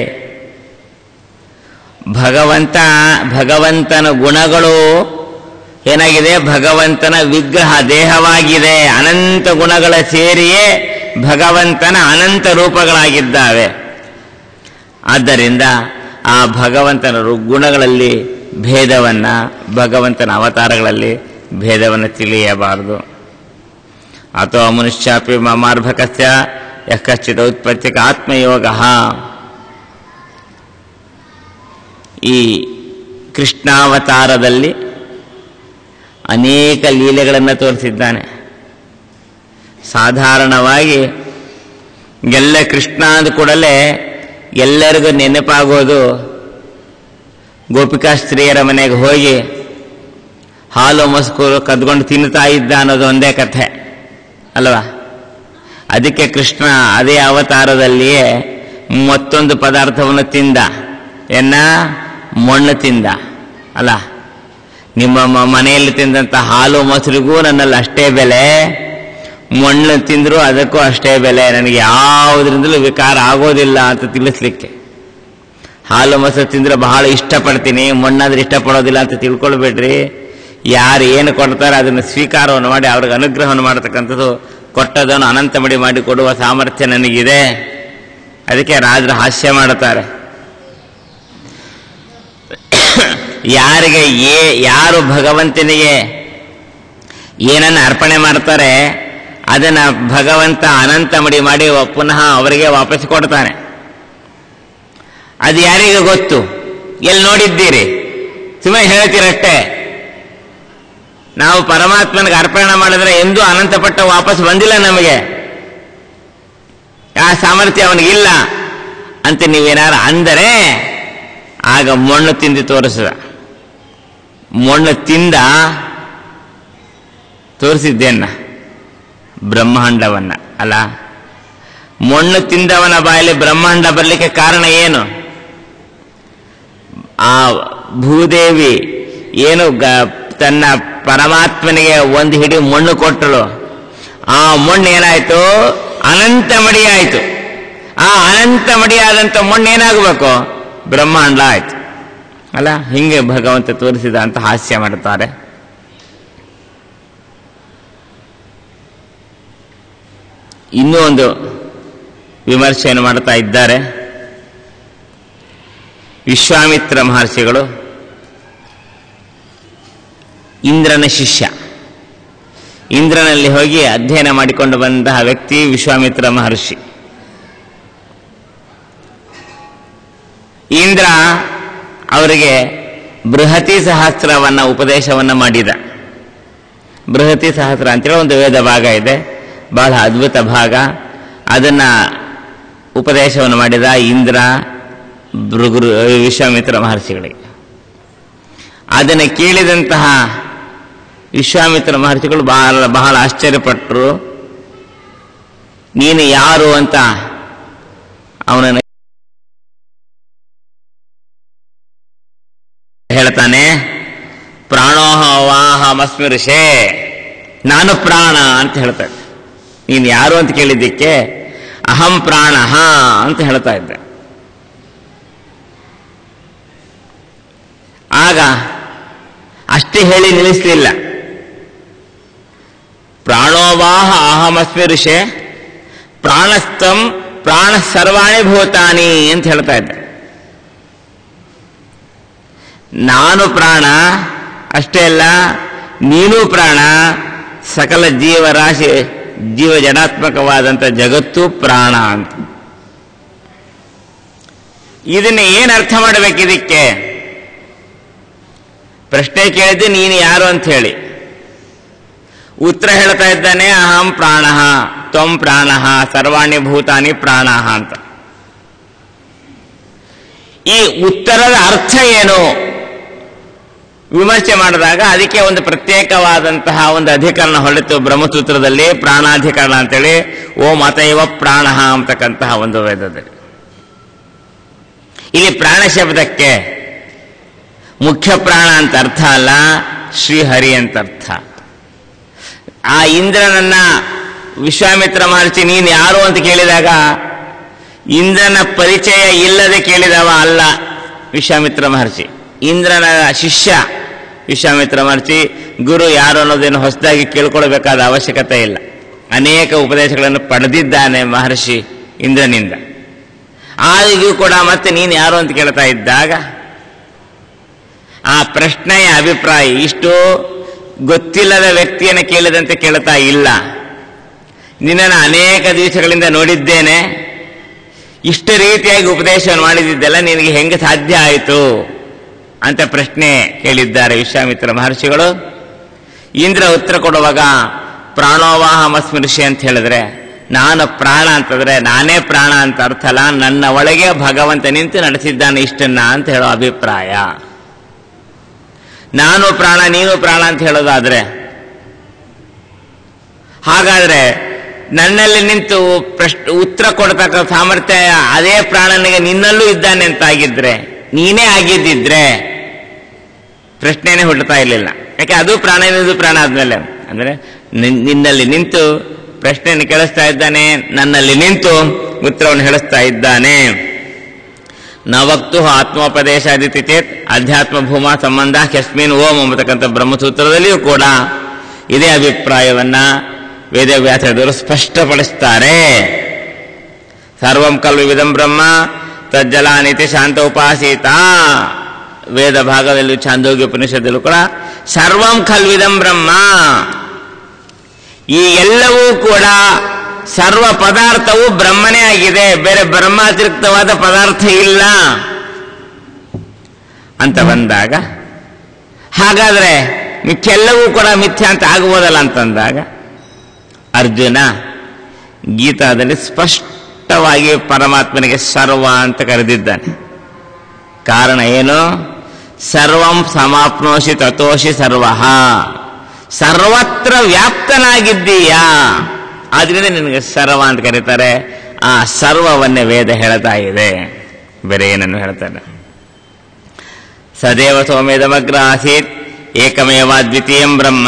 ಭಗವಂತ ಭಗವಂತನ ಗುಣಗಳು ಏನಾಗಿದೆ ಭಗವಂತನ ವಿಗ್ರಹ ದೇಹವಾಗಿದೆ ಅನಂತ ಗುಣಗಳ ಸೇರಿಯೇ ಭಗವಂತನ ಅನಂತ ರೂಪಗಳಾಗಿದ್ದಾವೆ ಆದ್ದರಿಂದ ಆ ಭಗವಂತನ ರು- ಗುಣಗಳಲ್ಲಿ ಭೇದವನ್ನ ಭಗವಂತನ ಅವತಾರಗಳಲ್ಲಿ ಭೇದವನ್ನು ತಿಳಿಯಬಾರದು ಅಥವಾ ಮನುಷ್ಯಾಪಿ ಮಾರ್ಭಕಸ್ಯ ಯಃ ಕಶ್ಚಿತ್ ಉತ್ಪತ್ತಿಕ ಆತ್ಮಯೋಗ ಈ ಕೃಷ್ಣಾವತಾರದಲ್ಲಿ ಅನೇಕ ಲೀಲೆಗಳನ್ನು ತೋರಿಸಿದ್ದಾನೆ ಸಾಧಾರಣವಾಗಿ ಎಲ್ಲ ಕೃಷ್ಣ ಅಂದ ಕೂಡಲೇ ಎಲ್ಲರಿಗೂ ನೆನಪಾಗೋದು ಗೋಪಿಕಾ ಸ್ತ್ರೀಯರ ಮನೆಗೆ ಹೋಗಿ ಹಾಲು ಮೊಸರು ಕದ್ಕೊಂಡು ತಿನ್ನುತ್ತಾ ಇದ್ದ ಅನ್ನೋದು ಒಂದೇ ಕಥೆ ಅಲ್ವಾ ಅದಕ್ಕೆ ಕೃಷ್ಣ ಅದೇ ಅವತಾರದಲ್ಲಿಯೇ ಮತ್ತೊಂದು ಪದಾರ್ಥವನ್ನು ತಿಂದ ಎನ್ನ ಮಣ್ಣು ತಿಂದ ಅಲ್ಲ ನಿಮ್ಮ ಮ- ಮನೆಯಲ್ಲಿ ತಿಂದಂಥ ಹಾಲು ಮೊಸರಿಗೂ ನನ್ನಲ್ಲಿ ಅಷ್ಟೇ ಬೆಲೆ ಮಣ್ಣು ತಿಂದರೂ ಅದಕ್ಕೂ ಅಷ್ಟೇ ಬೆಲೆ ನನಗೆ ಯಾವುದರಿಂದಲೂ ವಿಕಾರ ಆಗೋದಿಲ್ಲ ಅಂತ ತಿಳಿಸ್ಲಿಕ್ಕೆ ಹಾಲು ಮೊಸರು ತಿಂದ್ರೆ ಬಹಳ ಇಷ್ಟಪಡ್ತೀನಿ ಮಣ್ಣಾದ್ರೆ ಇಷ್ಟಪಡೋದಿಲ್ಲ ಅಂತ ತಿಳ್ಕೊಳ್ಬೇಡ್ರಿ ಯಾರು ಏನು ಕೊಡ್ತಾರೆ ಅದನ್ನು ಸ್ವೀಕಾರವನ್ನು ಮಾಡಿ ಅವ್ರಿಗೆ ಅನುಗ್ರಹವನ್ನು ಮಾಡತಕ್ಕಂಥದ್ದು ಕೊಟ್ಟದನ್ನು ಅನಂತ ಮಡಿ ಮಾಡಿ ಕೊಡುವ ಸಾಮರ್ಥ್ಯ ನನಗಿದೆ ಅದಕ್ಕೆ ರಾಜರು ಹಾಸ್ಯ ಮಾಡುತ್ತಾರೆ ಯಾರಿಗೆ ಏ ಯಾರು ಭಗವಂತನಿಗೆ ಏನನ್ನು ಅರ್ಪಣೆ ಮಾಡ್ತಾರೆ ಅದನ್ನ ಭಗವಂತ ಅನಂತ ಮಡಿ ಮಾಡಿ ಪುನಃ ಅವರಿಗೆ ವಾಪಸ್ ಕೊಡ್ತಾನೆ ಅದು ಯಾರಿಗೆ ಗೊತ್ತು ಎಲ್ಲಿ ನೋಡಿದ್ದೀರಿ ಸುಮ್ಮನೆ ಹೇಳ್ತೀರಷ್ಟೇ ನಾವು ಪರಮಾತ್ಮನಿಗೆ ಅರ್ಪಣೆ ಮಾಡಿದ್ರೆ ಎಂದೂ ಅನಂತಪಟ್ಟ ವಾಪಸ್ ಬಂದಿಲ್ಲ ನಮಗೆ ಆ ಸಾಮರ್ಥ್ಯ ಅವನಿಗಿಲ್ಲ ಅಂತ ನೀವೇನಾರು ಅಂದರೆ ಆಗ ಮಣ್ಣು ತಿಂದು ತೋರಿಸಿದ ಮಣ್ಣು ತಿಂದ ತೋರಿಸಿದ್ದೇನ ಬ್ರಹ್ಮಾಂಡವನ್ನ ಅಲ್ಲ ಮಣ್ಣು ತಿಂದವನ ಬಾಯಲ್ಲಿ ಬ್ರಹ್ಮಾಂಡ ಬರಲಿಕ್ಕೆ ಕಾರಣ ಏನು ಆ ಭೂದೇವಿ ಏನು ಗ- ತನ್ನ ಪರಮಾತ್ಮನಿಗೆ ಒಂದು ಹಿಡಿ ಮಣ್ಣು ಕೊಟ್ಟಳು ಆ ಮಣ್ಣು ಏನಾಯ್ತು ಅನಂತ ಮಡಿ ಆಯ್ತು ಆ ಅನಂತ ಮಡಿಯಾದಂಥ ಮಣ್ಣು ಏನಾಗಬೇಕು ಬ್ರಹ್ಮಾಂಡ ಆಯ್ತು ಅಲ್ಲ ಹಿಂಗೆ ಭಗವಂತ ತೋರಿಸಿದ ಅಂತ ಹಾಸ್ಯ ಮಾಡುತ್ತಾರೆ ಇನ್ನೂ ಒಂದು ವಿಮರ್ಶೆಯನ್ನು ಮಾಡ್ತಾ ಇದ್ದಾರೆ ವಿಶ್ವಾಮಿತ್ರ ಮಹರ್ಷಿಗಳು ಇಂದ್ರನ ಶಿಷ್ಯ ಇಂದ್ರನಲ್ಲಿ ಹೋಗಿ ಅಧ್ಯಯನ ಮಾಡಿಕೊಂಡು ಬಂತಹ ವ್ಯಕ್ತಿ ವಿಶ್ವಾಮಿತ್ರ ಮಹರ್ಷಿ ಇಂದ್ರ ಅವರಿಗೆ ಬೃಹತಿ ಸಹಸ್ರವನ್ನ ಉಪದೇಶವನ್ನ ಮಾಡಿದ ಬೃಹತಿ ಸಹಸ್ರ ಅಂತೇಳಿ ಒಂದು ವೇದ ಭಾಗ ಇದೆ ಬಹಳ ಅದ್ಭುತ ಭಾಗ ಅದನ್ನ ಉಪದೇಶವನ್ನು ಮಾಡಿದ ಇಂದ್ರ ಭೃಗುರು ವಿಶ್ವಾಮಿತ್ರ ಮಹರ್ಷಿಗಳಿಗೆ ಅದನ್ನು ಕೇಳಿದಂತಹ ವಿಶ್ವಾಮಿತ್ರ ಮಹರ್ಷಿಗಳು ಬಹಳ ಬಹಳ ಆಶ್ಚರ್ಯಪಟ್ಟರು ನೀನು ಯಾರು ಅಂತ ಅವನನ್ನು ಹೇಳ್ತಾನೆ ಪ್ರಾಣೋಹ ವಾಹಮಸ್ಮಿ ಋಷೇ ನಾನು ಪ್ರಾಣ ಅಂತ ಹೇಳ್ತಾನೆ ನೀನು ಯಾರು ಅಂತ ಕೇಳಿದ್ದಕ್ಕೆ ಅಹಂ ಪ್ರಾಣ ಅಂತ ಹೇಳ್ತಾ ಇದ್ದೆ ಆಗ ಅಷ್ಟೇ ಹೇಳಿ ನಿಲ್ಲಿಸಲಿಲ್ಲ ಪ್ರಾಣೋವಾಹ ಅಹಮಸ್ಮಿ ಋಷೆ ಪ್ರಾಣಸ್ಥಂ ಪ್ರಾಣ ಸರ್ವಾಣಿ ಭೂತಾನಿ ಅಂತ ಹೇಳ್ತಾ ಇದ್ದೆ ನಾನು ಪ್ರಾಣ ಅಷ್ಟೇ ಅಲ್ಲ ನೀನು ಪ್ರಾಣ ಸಕಲ ಜೀವರಾಶಿ ಜೀವ ಜಡಾತ್ಮಕವಾದಂಥ ಜಗತ್ತು ಪ್ರಾಣ ಅಂತ ಇದನ್ನ ಏನು ಅರ್ಥ ಮಾಡಬೇಕು ಇದಕ್ಕೆ ಪ್ರಶ್ನೆ ಕೇಳಿದ್ದು ನೀನು ಯಾರು ಅಂತ ಹೇಳಿ ಉತ್ತರ ಹೇಳ್ತಾ ಇದ್ದಾನೆ ಅಹಂ ಪ್ರಾಣ ತ್ವಂ ಪ್ರಾಣ ಸರ್ವಾಣಿ ಭೂತಾನಿ ಪ್ರಾಣ ಅಂತ ಈ ಉತ್ತರದ ಅರ್ಥ ಏನು ವಿಮರ್ಶೆ ಮಾಡಿದಾಗ ಅದಕ್ಕೆ ಒಂದು ಪ್ರತ್ಯೇಕವಾದಂತಹ ಒಂದು ಅಧಿಕರಣ ಹೊರಟಿತು ಬ್ರಹ್ಮಸೂತ್ರದಲ್ಲಿ ಪ್ರಾಣಾಧಿಕರಣ ಅಂತೇಳಿ ಓ ಮತೈವ ಪ್ರಾಣ ಅಂತಕ್ಕಂತಹ ಒಂದು ವೇದದಲ್ಲಿ ಇಲ್ಲಿ ಪ್ರಾಣ ಶಬ್ದಕ್ಕೆ ಮುಖ್ಯ ಪ್ರಾಣ ಅಂತ ಅರ್ಥ ಅಲ್ಲ ಶ್ರೀಹರಿ ಅಂತ ಅರ್ಥ ಆ ಇಂದ್ರನನ್ನ ವಿಶ್ವಾಮಿತ್ರ ಮಹರ್ಷಿ ನೀನು ಯಾರು ಅಂತ ಕೇಳಿದಾಗ ಇಂದ್ರನ ಪರಿಚಯ ಇಲ್ಲದೆ ಕೇಳಿದವ ಅಲ್ಲ ವಿಶ್ವಾಮಿತ್ರ ಮಹರ್ಷಿ ಇಂದ್ರನ ಶಿಷ್ಯ ವಿಶ್ವಾಮಿತ್ರ ಮಹರ್ಷಿ ಗುರು ಯಾರು ಅನ್ನೋದೇನು ಹೊಸದಾಗಿ ಕೇಳ್ಕೊಳ್ಬೇಕಾದ ಅವಶ್ಯಕತೆ ಇಲ್ಲ ಅನೇಕ ಉಪದೇಶಗಳನ್ನು ಪಡೆದಿದ್ದಾನೆ ಮಹರ್ಷಿ ಇಂದ್ರನಿಂದ ಆದಿಗೂ ಕೂಡ ಮತ್ತೆ ನೀನು ಯಾರು ಅಂತ ಕೇಳ್ತಾ ಇದ್ದಾಗ ಆ ಪ್ರಶ್ನೆಯ ಅಭಿಪ್ರಾಯ ಇಷ್ಟು ಗೊತ್ತಿಲ್ಲದ ವ್ಯಕ್ತಿಯನ್ನು ಕೇಳಿದಂತೆ ಕೇಳ್ತಾ ಇಲ್ಲ ನಿನ್ನನ್ನು ಅನೇಕ ದಿವಸಗಳಿಂದ ನೋಡಿದ್ದೇನೆ ಇಷ್ಟು ರೀತಿಯಾಗಿ ಉಪದೇಶವನ್ನು ಮಾಡಿದ್ದೆಲ್ಲ ನಿನಗೆ ಹೆಂಗೆ ಸಾಧ್ಯ ಆಯಿತು ಅಂತ ಪ್ರಶ್ನೆ ಕೇಳಿದ್ದಾರೆ ವಿಶ್ವಾಮಿತ್ರ ಮಹರ್ಷಿಗಳು ಇಂದ್ರ ಉತ್ತರ ಕೊಡುವಾಗ ಪ್ರಾಣೋವಾಹಮಸ್ಮೃಷಿ ಅಂತ ಹೇಳಿದ್ರೆ ನಾನು ಪ್ರಾಣ ಅಂತಂದ್ರೆ ನಾನೇ ಪ್ರಾಣ ಅಂತ ಅರ್ಥ ಅಲ್ಲ ನನ್ನ ಒಳಗೆ ಭಗವಂತ ನಿಂತು ನಡೆಸಿದ್ದಾನೆ ಇಷ್ಟನ್ನ ಅಂತ ಹೇಳೋ ಅಭಿಪ್ರಾಯ ನಾನು ಪ್ರಾಣ ನೀನು ಪ್ರಾಣ ಅಂತ ಹೇಳೋದಾದ್ರೆ ಹಾಗಾದ್ರೆ ನನ್ನಲ್ಲಿ ನಿಂತು ಪ್ರಶ್ನ ಉತ್ತರ ಕೊಡ್ತಕ್ಕ ಸಾಮರ್ಥ್ಯ ಅದೇ ಪ್ರಾಣನಿಗೆ ನಿನ್ನಲ್ಲೂ ಇದ್ದಾನೆ ಅಂತ ಆಗಿದ್ರೆ ನೀನೇ ಆಗಿದ್ದಿದ್ರೆ ಪ್ರಶ್ನೆನೇ ಹುಟ್ಟುತ್ತಾ ಇರಲಿಲ್ಲ ಯಾಕೆ ಅದು ಪ್ರಾಣ ಇದು ಪ್ರಾಣ ಆದ್ಮೇಲೆ ಅಂದ್ರೆ ನಿನ್- ನಿನ್ನಲ್ಲಿ ನಿಂತು ಪ್ರಶ್ನೆಯನ್ನು ಕೇಳಿಸ್ತಾ ಇದ್ದಾನೆ ನನ್ನಲ್ಲಿ ನಿಂತು ಉತ್ತರವನ್ನು ಹೇಳಿಸ್ತಾ ಇದ್ದಾನೆ ನವಕ್ತು ಆತ್ಮೋಪದೇಶ ಅದಿತಿ ಚೇತ್ ಅಧ್ಯಾತ್ಮ ಭೂಮಾ ಸಂಬಂಧ ಯಸ್ಮಿನ್ ಓಂ ಎಂಬತಕ್ಕಂಥ ಬ್ರಹ್ಮಸೂತ್ರದಲ್ಲಿಯೂ ಕೂಡ ಇದೇ ಅಭಿಪ್ರಾಯವನ್ನ ವೇದವ್ಯಾಸರು ಸ್ಪಷ್ಟಪಡಿಸ್ತಾರೆ ಸರ್ವಂ ಕಲ್ವಿದಂ ಬ್ರಹ್ಮ ತಜ್ಜಲ ನೀತಿ ಶಾಂತ ಉಪಾಸೀತ ವೇದ ಭಾಗದಲ್ಲೂ ಚಾಂದೋಗ್ಯ ಉಪನಿಷತ್ತಲ್ಲೂ ಕೂಡ ಸರ್ವಂ ಖಲ್ವಿದಂ ಬ್ರಹ್ಮ ಈ ಎಲ್ಲವೂ ಕೂಡ ಸರ್ವ ಪದಾರ್ಥವು ಬ್ರಹ್ಮನೇ ಆಗಿದೆ ಬೇರೆ ಬ್ರಹ್ಮಾತಿರಿಕ್ತವಾದ ಪದಾರ್ಥ ಇಲ್ಲ ಅಂತ ಬಂದಾಗ ಹಾಗಾದ್ರೆ ಮಿಕ್ಕೆಲ್ಲವೂ ಕೂಡ ಮಿಥ್ಯ ಅಂತ ಆಗ್ಬೋದಲ್ಲ ಅಂತಂದಾಗ ಅರ್ಜುನ ಗೀತಾದಲ್ಲಿ ಸ್ಪಷ್ಟವಾಗಿ ಪರಮಾತ್ಮನಿಗೆ ಸರ್ವ ಅಂತ ಕರೆದಿದ್ದಾನೆ ಕಾರಣ ಏನು ಸರ್ವಂ ಸಮಾಪ್ನೋಷಿ ತತೋಷಿ ಸರ್ವ ಸರ್ವತ್ರ ವ್ಯಾಪ್ತನಾಗಿದ್ದೀಯಾ ಆದ್ರಿಂದ ನಿನಗೆ ಸರ್ವ ಅಂತ ಕರೀತಾರೆ ಆ ಸರ್ವವನ್ನೇ ವೇದ ಹೇಳ್ತಾ ಇದೆ ಬೇರೆ ಏನನ್ನು ಹೇಳ್ತಾರೆ ಸದೇವ ಸೋಮೇದಮಗ್ರ ಆಸೀತ್ ಏಕಮೇವ ದ್ವಿತೀಯಂ ಬ್ರಹ್ಮ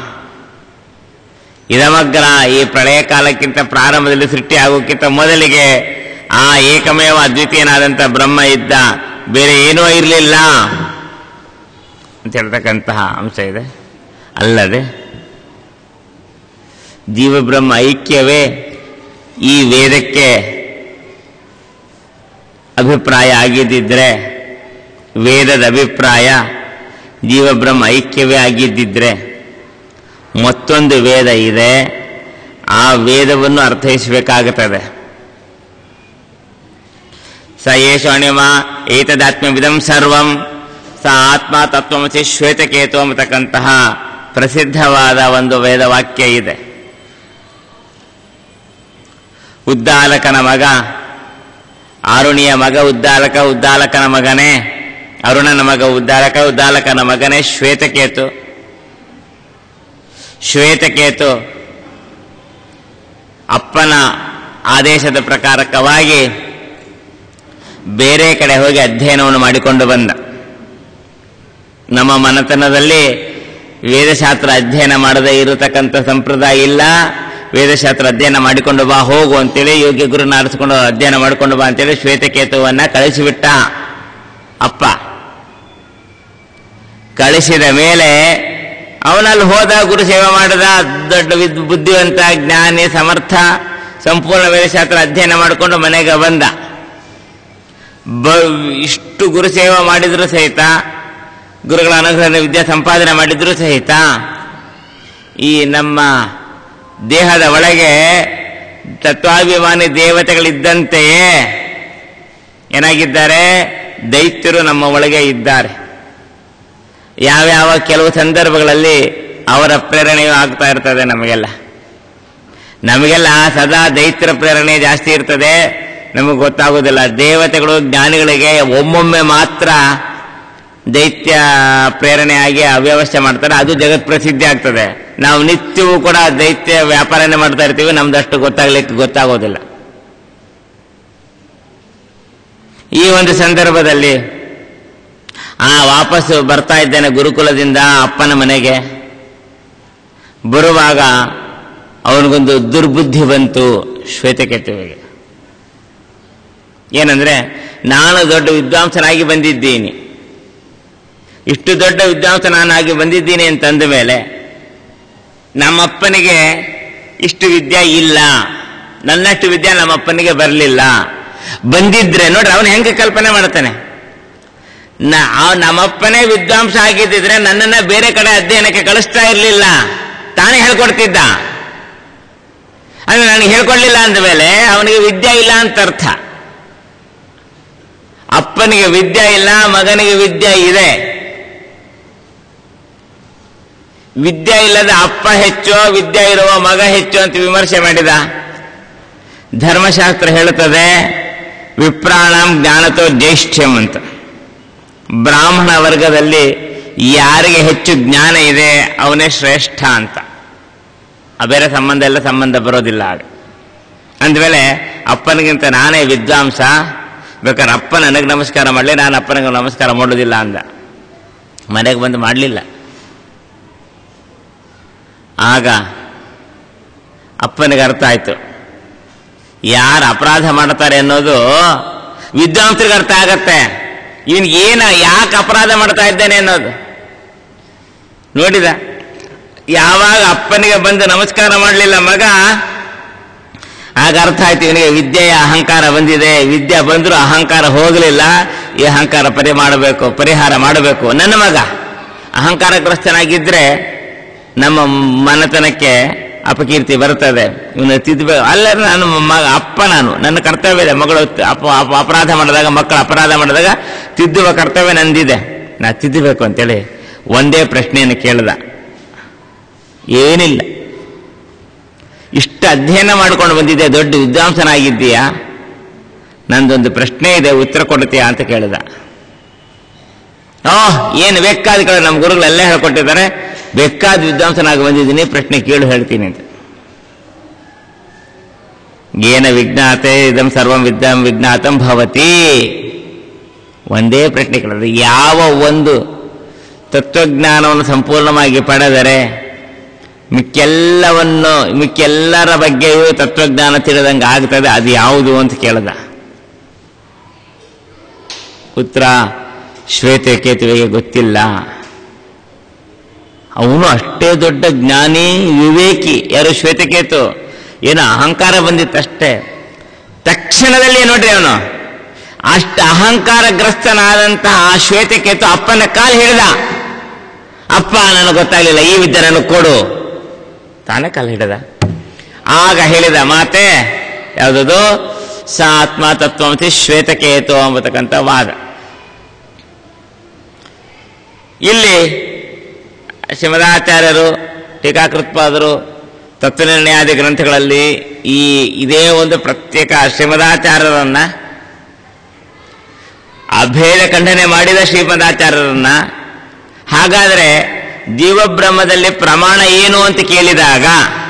ಇದಮಗ್ರ ಈ ಪ್ರಳಯ ಕಾಲಕ್ಕಿಂತ ಪ್ರಾರಂಭದಲ್ಲಿ ಸೃಷ್ಟಿ ಆಗೋಕ್ಕಿಂತ ಮೊದಲಿಗೆ ಆ ಏಕಮೇವ ಅದ್ವಿತೀಯನಾದಂಥ ಬ್ರಹ್ಮ ಇದ್ದ ಬೇರೆ ಏನೂ ಇರಲಿಲ್ಲ ಅಂತ ಹೇಳ್ತಕ್ಕಂತಹ ಅಂಶ ಇದೆ ಅಲ್ಲದೆ ಜೀವಬ್ರಹ್ಮ ಐಕ್ಯವೇ ಈ ವೇದಕ್ಕೆ ಅಭಿಪ್ರಾಯ ಆಗಿದ್ದಿದ್ರೆ ವೇದದ ಅಭಿಪ್ರಾಯ ಜೀವಬ್ರಹ್ಮ ಐಕ್ಯವೇ ಆಗಿದ್ದಿದ್ರೆ ಮತ್ತೊಂದು ವೇದ ಇದೆ ಆ ವೇದವನ್ನು ಅರ್ಥೈಸಬೇಕಾಗುತ್ತದೆ ಸ ಯೇಷು ಅಣಿಮ ಏತದಾತ್ಮ್ಯವಿದಂ ಸರ್ವಂ ಸ ಆತ್ಮ ತತ್ವಮಸಿ ಶ್ವೇತಕೇತು ಅಂತಕ್ಕಂತಹ ಪ್ರಸಿದ್ಧವಾದ ಒಂದು ವೇದವಾಕ್ಯ ಇದೆ ಉದ್ದಾಲಕನ ಮಗ ಆರುಣಿಯ ಮಗ ಉದ್ದಾಲಕ ಉದ್ದಾಲಕನ ಮಗನೇ ಅರುಣನ ಮಗ ಉದ್ದಾಲಕ ಉದ್ದಾಲಕನ ಮಗನೇ ಶ್ವೇತಕೇತು ಶ್ವೇತಕೇತು ಅಪ್ಪನ ಆದೇಶದ ಪ್ರಕಾರಕವಾಗಿ ಬೇರೆ ಕಡೆ ಹೋಗಿ ಅಧ್ಯಯನವನ್ನು ಮಾಡಿಕೊಂಡು ಬಂದ ನಮ್ಮ ಮನೆತನದಲ್ಲಿ ವೇದಶಾಸ್ತ್ರ ಅಧ್ಯಯನ ಮಾಡದೇ ಇರತಕ್ಕಂಥ ಸಂಪ್ರದಾಯ ಇಲ್ಲ ವೇದಶಾಸ್ತ್ರ ಅಧ್ಯಯನ ಮಾಡಿಕೊಂಡು ಬಾ ಹೋಗು ಅಂತೇಳಿ ಯೋಗ್ಯ ಗುರುನ ಆರಿಸಿಕೊಂಡು ಅಧ್ಯಯನ ಮಾಡಿಕೊಂಡು ಬಾ ಅಂತೇಳಿ ಶ್ವೇತಕೇತುವನ್ನ ಕಳಿಸಿಬಿಟ್ಟ ಅಪ್ಪ ಕಳಿಸಿದ ಮೇಲೆ ಅವನಲ್ಲಿ ಹೋದ ಗುರು ಸೇವೆ ಮಾಡಿದ ದೊಡ್ಡ ವಿದ್ ಬುದ್ಧಿವಂತ ಜ್ಞಾನಿ ಸಮರ್ಥ ಸಂಪೂರ್ಣ ವೇದಶಾಸ್ತ್ರ ಅಧ್ಯಯನ ಮಾಡಿಕೊಂಡು ಮನೆಗೆ ಬಂದ ಬ ಇಷ್ಟು ಗುರು ಸೇವೆ ಮಾಡಿದ್ರು ಸಹಿತ ಗುರುಗಳ ಅನುಗ್ರಹದ ವಿದ್ಯಾ ಸಂಪಾದನೆ ಮಾಡಿದ್ರು ಸಹಿತ ಈ ನಮ್ಮ ದೇಹದ ಒಳಗೆ ತತ್ವಾಭಿಮಾನಿ ದೇವತೆಗಳಿದ್ದಂತೆಯೇ ಏನಾಗಿದ್ದಾರೆ ದೈತ್ಯರು ನಮ್ಮ ಒಳಗೆ ಇದ್ದಾರೆ ಯಾವ್ಯಾವ ಕೆಲವು ಸಂದರ್ಭಗಳಲ್ಲಿ ಅವರ ಪ್ರೇರಣೆಯೂ ಆಗ್ತಾ ಇರ್ತದೆ ನಮಗೆಲ್ಲ ನಮಗೆಲ್ಲ ಸದಾ ದೈತ್ಯರ ಪ್ರೇರಣೆ ಜಾಸ್ತಿ ಇರ್ತದೆ ನಮಗೆ ಗೊತ್ತಾಗೋದಿಲ್ಲ ದೇವತೆಗಳು ಜ್ಞಾನಿಗಳಿಗೆ ಒಮ್ಮೊಮ್ಮೆ ಮಾತ್ರ ದೈತ್ಯ ಪ್ರೇರಣೆಯಾಗಿ ಅವ್ಯವಸ್ಥೆ ಮಾಡ್ತಾರೆ ಅದು ಜಗತ್ ಪ್ರಸಿದ್ಧಿ ಆಗ್ತದೆ ನಾವು ನಿತ್ಯವೂ ಕೂಡ ದೈತ್ಯ ವ್ಯಾಪಾರನೇ ಮಾಡ್ತಾ ಇರ್ತೀವಿ ನಮ್ದಷ್ಟು ಗೊತ್ತಾಗ್ಲಿಕ್ಕೆ ಗೊತ್ತಾಗೋದಿಲ್ಲ ಈ ಒಂದು ಸಂದರ್ಭದಲ್ಲಿ ಆ ವಾಪಸ್ಸು ಬರ್ತಾ ಇದ್ದೇನೆ ಗುರುಕುಲದಿಂದ ಅಪ್ಪನ ಮನೆಗೆ ಬರುವಾಗ ಅವನಿಗೊಂದು ದುರ್ಬುದ್ಧಿ ಬಂತು ಶ್ವೇತಕೇತುವಿಗೆ ಏನಂದ್ರೆ ನಾನು ದೊಡ್ಡ ವಿದ್ವಾಂಸನಾಗಿ ಬಂದಿದ್ದೀನಿ ಇಷ್ಟು ದೊಡ್ಡ ವಿದ್ವಾಂಸ ನಾನಾಗಿ ಬಂದಿದ್ದೀನಿ ಅಂತಂದ ಮೇಲೆ ನಮ್ಮಪ್ಪನಿಗೆ ಇಷ್ಟು ವಿದ್ಯೆ ಇಲ್ಲ ನನ್ನಷ್ಟು ವಿದ್ಯೆ ನಮ್ಮಪ್ಪನಿಗೆ ಬರಲಿಲ್ಲ ಬಂದಿದ್ರೆ ನೋಡ್ರಿ ಅವನು ಹೆಂಗೆ ಕಲ್ಪನೆ ಮಾಡ್ತಾನೆ ನ- ಅವ್ ನಮ್ಮಪ್ಪನೇ ವಿದ್ವಾಂಸ ಆಗಿದ್ದಿದ್ರೆ ನನ್ನನ್ನ ಬೇರೆ ಕಡೆ ಅಧ್ಯಯನಕ್ಕೆ ಕಳಿಸ್ತಾ ಇರಲಿಲ್ಲ ತಾನೇ ಹೇಳ್ಕೊಡ್ತಿದ್ದ ಅಂದ್ರೆ ನನಗೆ ಹೇಳ್ಕೊಡ್ಲಿಲ್ಲ ಅಂದ ಮೇಲೆ ಅವನಿಗೆ ವಿದ್ಯೆ ಇಲ್ಲ ಅಂತ ಅರ್ಥ ಅಪ್ಪನಿಗೆ ವಿದ್ಯೆ ಇಲ್ಲ ಮಗನಿಗೆ ವಿದ್ಯೆ ಇದೆ ವಿದ್ಯೆ ಇಲ್ಲದ ಅಪ್ಪ ಹೆಚ್ಚು ವಿದ್ಯೆ ಇರುವ ಮಗ ಹೆಚ್ಚು ಅಂತ ವಿಮರ್ಶೆ ಮಾಡಿದ ಧರ್ಮಶಾಸ್ತ್ರ ಹೇಳುತ್ತದೆ ವಿಪ್ರಾಣಂ ಜ್ಞಾನತೋ ಜ್ಯೇಷ್ಠ್ಯಂ ಅಂತ ಬ್ರಾಹ್ಮಣ ವರ್ಗದಲ್ಲಿ ಯಾರಿಗೆ ಹೆಚ್ಚು ಜ್ಞಾನ ಇದೆ ಅವನೇ ಶ್ರೇಷ್ಠ ಅಂತ ಆ ಬೇರೆ ಸಂಬಂಧ ಎಲ್ಲ ಸಂಬಂಧ ಬರೋದಿಲ್ಲ ಆಗ ಅಂದಮೇಲೆ ಅಪ್ಪನಿಗಿಂತ ನಾನೇ ವಿದ್ವಾಂಸ ಬೇಕಾದ್ರೆ ಅಪ್ಪ ನನಗೆ ನಮಸ್ಕಾರ ಮಾಡಲಿ ನಾನು ಅಪ್ಪನಿಗೆ ನಮಸ್ಕಾರ ಮಾಡೋದಿಲ್ಲ ಅಂದ ಮನೆಗೆ ಬಂದು ಮಾಡಲಿಲ್ಲ ಆಗ ಅಪ್ಪನಿಗೆ ಅರ್ಥ ಆಯ್ತು ಯಾರು ಅಪರಾಧ ಮಾಡ್ತಾರೆ ಅನ್ನೋದು ವಿದ್ವಾಂಸರಿಗೆ ಅರ್ಥ ಆಗತ್ತೆ ಇವನ್ ಏನ ಯಾಕೆ ಅಪರಾಧ ಮಾಡ್ತಾ ಇದ್ದೇನೆ ಅನ್ನೋದು ನೋಡಿದ ಯಾವಾಗ ಅಪ್ಪನಿಗೆ ಬಂದು ನಮಸ್ಕಾರ ಮಾಡಲಿಲ್ಲ ಮಗ ಆಗ ಅರ್ಥ ಆಯ್ತು ಇವನಿಗೆ ವಿದ್ಯೆಯ ಅಹಂಕಾರ ಬಂದಿದೆ ವಿದ್ಯೆ ಬಂದರೂ ಅಹಂಕಾರ ಹೋಗಲಿಲ್ಲ ಈ ಅಹಂಕಾರ ಪರಿ ಮಾಡಬೇಕು ಪರಿಹಾರ ಮಾಡಬೇಕು ನನ್ನ ಮಗ ಅಹಂಕಾರಗ್ರಸ್ತನಾಗಿದ್ರೆ ನಮ್ಮ ಮನೆತನಕ್ಕೆ ಅಪಕೀರ್ತಿ ಬರ್ತದೆ ಇವನು ತಿದ್ದಬೇಕು ಅಲ್ಲ ನಾನು ಮಗ ಅಪ್ಪ ನಾನು ನನ್ನ ಕರ್ತವ್ಯ ಇದೆ ಮಗಳು ಅಪ ಅಪ- ಅಪರಾಧ ಮಾಡಿದಾಗ ಮಕ್ಕಳು ಅಪರಾಧ ಮಾಡಿದಾಗ ತಿದ್ದುವ ಕರ್ತವ್ಯ ನಂದಿದೆ ನಾ ತಿದ್ದಬೇಕು ಅಂತೇಳಿ ಒಂದೇ ಪ್ರಶ್ನೆಯನ್ನು ಕೇಳ್ದ ಏನಿಲ್ಲ ಇಷ್ಟು ಅಧ್ಯಯನ ಮಾಡ್ಕೊಂಡು ಬಂದಿದ್ದೆ ದೊಡ್ಡ ವಿದ್ವಾಂಸನಾಗಿದ್ದೀಯಾ ನಂದೊಂದು ಪ್ರಶ್ನೆ ಇದೆ ಉತ್ತರ ಕೊಡ್ತೀಯಾ ಅಂತ ಕೇಳಿದ ಓಹ್ ಏನು ಬೇಕಾದ ಕೇಳಿ ನಮ್ಮ ಗುರುಗಳೆಲ್ಲ ಹೇಳ್ಕೊಟ್ಟಿದ್ದಾರೆ ಬೇಕಾದ ವಿದ್ವಾಂಸನಾಗಿ ಬಂದಿದ್ದೀನಿ ಪ್ರಶ್ನೆ ಕೇಳು ಹೇಳ್ತೀನಿ ಅಂತ ಏನ ವಿಜ್ಞಾತೆ ಇದಂ ಸರ್ವಂ ವಿದ್ಯಾಂ ವಿಜ್ಞಾತಂ ಭವತಿ ಒಂದೇ ಪ್ರಶ್ನೆ ಕೇಳಿದ್ರೆ ಯಾವ ಒಂದು ತತ್ವಜ್ಞಾನವನ್ನು ಸಂಪೂರ್ಣವಾಗಿ ಪಡೆದರೆ ಮಿಕ್ಕೆಲ್ಲವನ್ನು ಮಿಕ್ಕೆಲ್ಲರ ಬಗ್ಗೆಯೂ ತತ್ವಜ್ಞಾನ ತಿಳಿದಂಗೆ ಆಗ್ತದೆ ಅದು ಯಾವುದು ಅಂತ ಕೇಳ್ದ ಉತ್ತರ ಶ್ವೇತಕೇತುವಿಗೆ ಗೊತ್ತಿಲ್ಲ ಅವನು ಅಷ್ಟೇ ದೊಡ್ಡ ಜ್ಞಾನಿ ವಿವೇಕಿ ಯಾರು ಶ್ವೇತಕೇತು ಏನೋ ಅಹಂಕಾರ ಬಂದಿತ್ತಷ್ಟೇ ತಕ್ಷಣದಲ್ಲಿ ನೋಡ್ರಿ ಅವನು ಅಷ್ಟು ಅಹಂಕಾರಗ್ರಸ್ತನಾದಂತಹ ಆ ಶ್ವೇತಕೇತು ಅಪ್ಪನ ಕಾಲು ಹಿಡಿದ ಅಪ್ಪ ನನಗೆ ಗೊತ್ತಾಗಲಿಲ್ಲ ಈ ವಿದ್ಯೆ ನನಗೆ ಕೊಡು ತಾನೇ ಕಾಲು ಹಿಡಿದ ಆಗ ಹೇಳಿದ ಮಾತೆ ಯಾವುದದು ಸ ಆತ್ಮ ತತ್ವಮಸಿ ಶ್ವೇತಕೇತು ಅಂಬತಕ್ಕಂಥ ವಾದ ಇಲ್ಲಿ ಶ್ರೀಮದಾಚಾರ್ಯರು ಟೀಕಾಕೃತ್ಪಾದರು ತತ್ವನಿರ್ಣಯಾದಿ ಗ್ರಂಥಗಳಲ್ಲಿ ಈ ಇದೇ ಒಂದು ಪ್ರತ್ಯೇಕ ಶ್ರೀಮದಾಚಾರ್ಯರನ್ನ ಅಭೇದ ಖಂಡನೆ ಮಾಡಿದ ಶ್ರೀಮದಾಚಾರ್ಯರನ್ನ ಹಾಗಾದರೆ ಜೀವಬ್ರಹ್ಮದಲ್ಲಿ ಪ್ರಮಾಣ ಏನು ಅಂತ ಕೇಳಿದಾಗ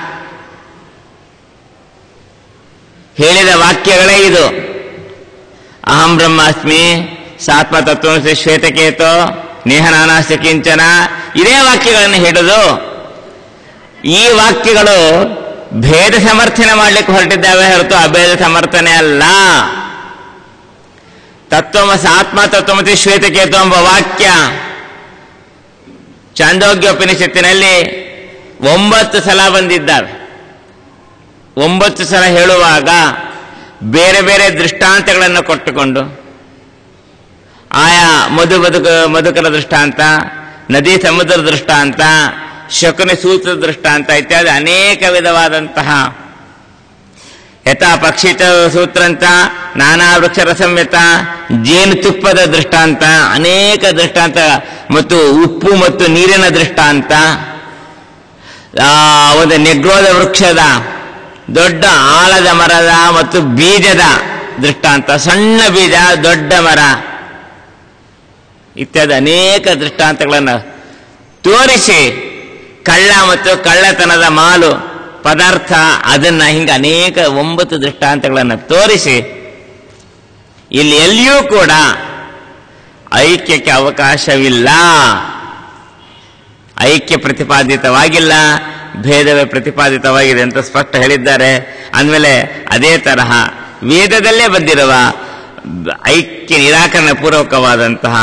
ಹೇಳಿದ ವಾಕ್ಯಗಳೇ ಇದು ಅಹಂ ಬ್ರಹ್ಮಾಸ್ಮಿ ಸಾತ್ಮ ತತ್ವಮಸಿ ಶ್ವೇತಕೇತೋ ನೇಹನಾನಾಸ್ಯ ಕಿಂಚನ ಇದೇ ವಾಕ್ಯಗಳನ್ನು ಹಿಡಿದು ಈ ವಾಕ್ಯಗಳು ಭೇದ ಸಮರ್ಥನೆ ಮಾಡಲಿಕ್ಕೆ ಹೊರಟಿದ್ದಾವೆ ಹೊರತು ಅಭೇದ ಸಮರ್ಥನೆ ಅಲ್ಲ ತತ್ವಮಸ ಆತ್ಮ ತತ್ವಮತಿ ಶ್ವೇತಕೇತು ಎಂಬ ವಾಕ್ಯ ಚಾಂದೋಗ್ಯೋಪನಿಷತ್ತಿನಲ್ಲಿ ಒಂಬತ್ತು ಸಲ ಬಂದಿದ್ದಾವೆ ಒಂಬತ್ತು ಸಲ ಹೇಳುವಾಗ ಬೇರೆ ಬೇರೆ ದೃಷ್ಟಾಂತಗಳನ್ನು ಕೊಟ್ಟುಕೊಂಡು ಆಯಾ ಮಧು ಬದುಕ ಮಧುಕರ ದೃಷ್ಟಾಂತ ನದಿ ಸಮುದ್ರ ದೃಷ್ಟಾಂತ ಶಕುನಿ ಸೂತ್ರ ದೃಷ್ಟಾಂತ ಇತ್ಯಾದಿ ಅನೇಕ ವಿಧವಾದಂತಹ ಯಥಾ ಪಕ್ಷಿತ ಸೂತ್ರಂತ ನಾನಾ ವೃಕ್ಷ ರಸಂಯತ ಜೇನುತುಪ್ಪದ ದೃಷ್ಟಾಂತ ಅನೇಕ ದೃಷ್ಟಾಂತ ಮತ್ತು ಉಪ್ಪು ಮತ್ತು ನೀರಿನ ದೃಷ್ಟಾಂತ ಆ, ಒಂದು ನೆಗ್ರೋದ ವೃಕ್ಷದ ದೊಡ್ಡ ಆಲದ ಮರದ ಮತ್ತು ಬೀಜದ ದೃಷ್ಟಾಂತ ಸಣ್ಣ ಬೀಜ ದೊಡ್ಡ ಮರ ಇತ್ಯಾದಿ ಅನೇಕ ದೃಷ್ಟಾಂತಗಳನ್ನು ತೋರಿಸಿ ಕಳ್ಳ ಮತ್ತು ಕಳ್ಳತನದ ಮಾಲು ಪದಾರ್ಥ ಅದನ್ನ ಹಿಂಗೆ ಅನೇಕ ಒಂಬತ್ತು ದೃಷ್ಟಾಂತಗಳನ್ನು ತೋರಿಸಿ ಇಲ್ಲಿ ಎಲ್ಲಿಯೂ ಕೂಡ ಐಕ್ಯಕ್ಕೆ ಅವಕಾಶವಿಲ್ಲ ಐಕ್ಯ ಪ್ರತಿಪಾದಿತವಾಗಿಲ್ಲ ಭೇದವೇ ಪ್ರತಿಪಾದಿತವಾಗಿದೆ ಅಂತ ಸ್ಪಷ್ಟ ಹೇಳಿದ್ದಾರೆ ಅಂದಮೇಲೆ ಅದೇ ತರಹ ವೇದದಲ್ಲೇ ಬಂದಿರುವ ಐಕ್ಯ ನಿರಾಕರಣೆ ಪೂರ್ವಕವಾದಂತಹ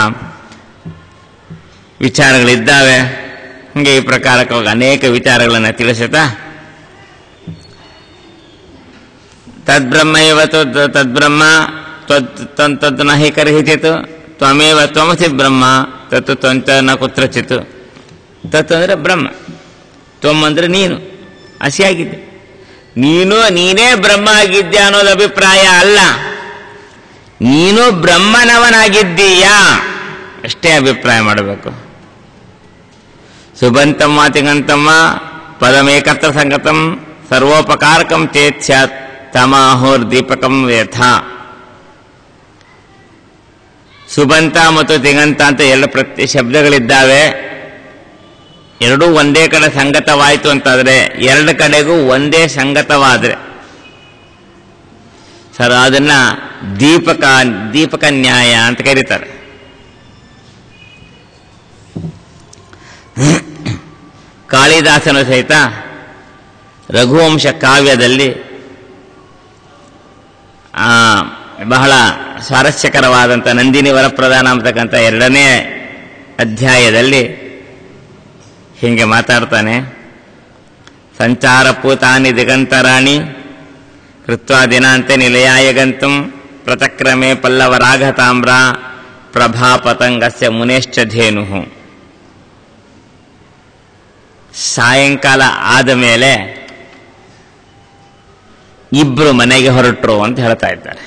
ವಿಚಾರಗಳಿದ್ದಾವೆ ಹೀಗೆ ಈ ಪ್ರಕಾರಕವಾಗಿ ಅನೇಕ ವಿಚಾರಗಳನ್ನು ತಿಳಿಸುತ್ತಾ ತದ್ಬ್ರಹ್ಮ ಇವ ತದ್ ತದ್ಬ್ರಹ್ಮ ತ್ವದ್ ತನ್ ತದ್ ನ ಹಿ ಕರ್ಹಿಚಿತ್ ತ್ವಮೇವ ತ್ವಮಸಿ ಬ್ರಹ್ಮ ತತ್ ತ್ವಂಚ ನ ಕುತ್ರಚಿತ್ ತತ್ ಅಂದ್ರೆ ಬ್ರಹ್ಮ ತ್ವಮ್ ಅಂದ್ರೆ ನೀನು ಹಸಿಯಾಗಿದ್ದೆ ನೀನು ನೀನೇ ಬ್ರಹ್ಮ ಆಗಿದ್ಯಾ ಅನ್ನೋದು ಅಭಿಪ್ರಾಯ ಅಲ್ಲ ನೀನು ಬ್ರಹ್ಮನವನಾಗಿದ್ದೀಯಾ ಅಷ್ಟೇ ಅಭಿಪ್ರಾಯ ಮಾಡಬೇಕು ಸುಬಂತಮ್ಮ ತಿಂಗಂತಮ್ಮ ಪದಮೇಕತ್ರ ಸಂಗತಂ ಸರ್ವೋಪಕಾರಕಂ ಚೇತ್ ಸ್ಯಾತ್ ತಮಾಹೋರ್ ದೀಪಕಂ ವ್ಯಥ ಸುಬಂತ ಮತ್ತು ತಿಂಗಂತ ಅಂತ ಎರಡು ಪ್ರತಿ ಶಬ್ದಗಳಿದ್ದಾವೆ ಎರಡೂ ಒಂದೇ ಕಡೆ ಸಂಗತವಾಯಿತು ಅಂತಾದ್ರೆ ಎರಡು ಕಡೆಗೂ ಒಂದೇ ಸಂಗತವಾದ್ರೆ ಸರ್ ಅದನ್ನ ದೀಪಕ ದೀಪಕ ನ್ಯಾಯ ಅಂತ ಕರೀತಾರೆ ಕಾಳಿದಾಸನು ಸಹಿತ ರಘುವಂಶ ಕಾವ್ಯದಲ್ಲಿ ಆ, ಬಹಳ ಸ್ವಾರಸ್ಯಕರವಾದಂಥ ನಂದಿನಿ ವರಪ್ರಧಾನ ಅಂತಕ್ಕಂಥ ಎರಡನೇ ಅಧ್ಯಾಯದಲ್ಲಿ ಹೀಗೆ ಮಾತಾಡ್ತಾನೆ ಸಂಚಾರ ಪೂತಾನಿ ದಿಗಂತರಾಣಿ ಕೃತ್ವಾ ದಿನಾಂತೆ ನಿಲಯಾಯ ಗಂತುಂ ಪ್ರತಕ್ರಮೆ ಪಲ್ಲವರಾಘತಾಮ್ರ ಪ್ರಭಾ ಪತಂಗಸ್ಯ ಮುನೇಶ್ಚ ಧೇನು ಸಾಯಂಕಾಲ ಆದ ಮೇಲೆ ಇಬ್ರು ಮನೆಗೆ ಹೊರಟರು ಅಂತ ಹೇಳ್ತಾ ಇದ್ದಾರೆ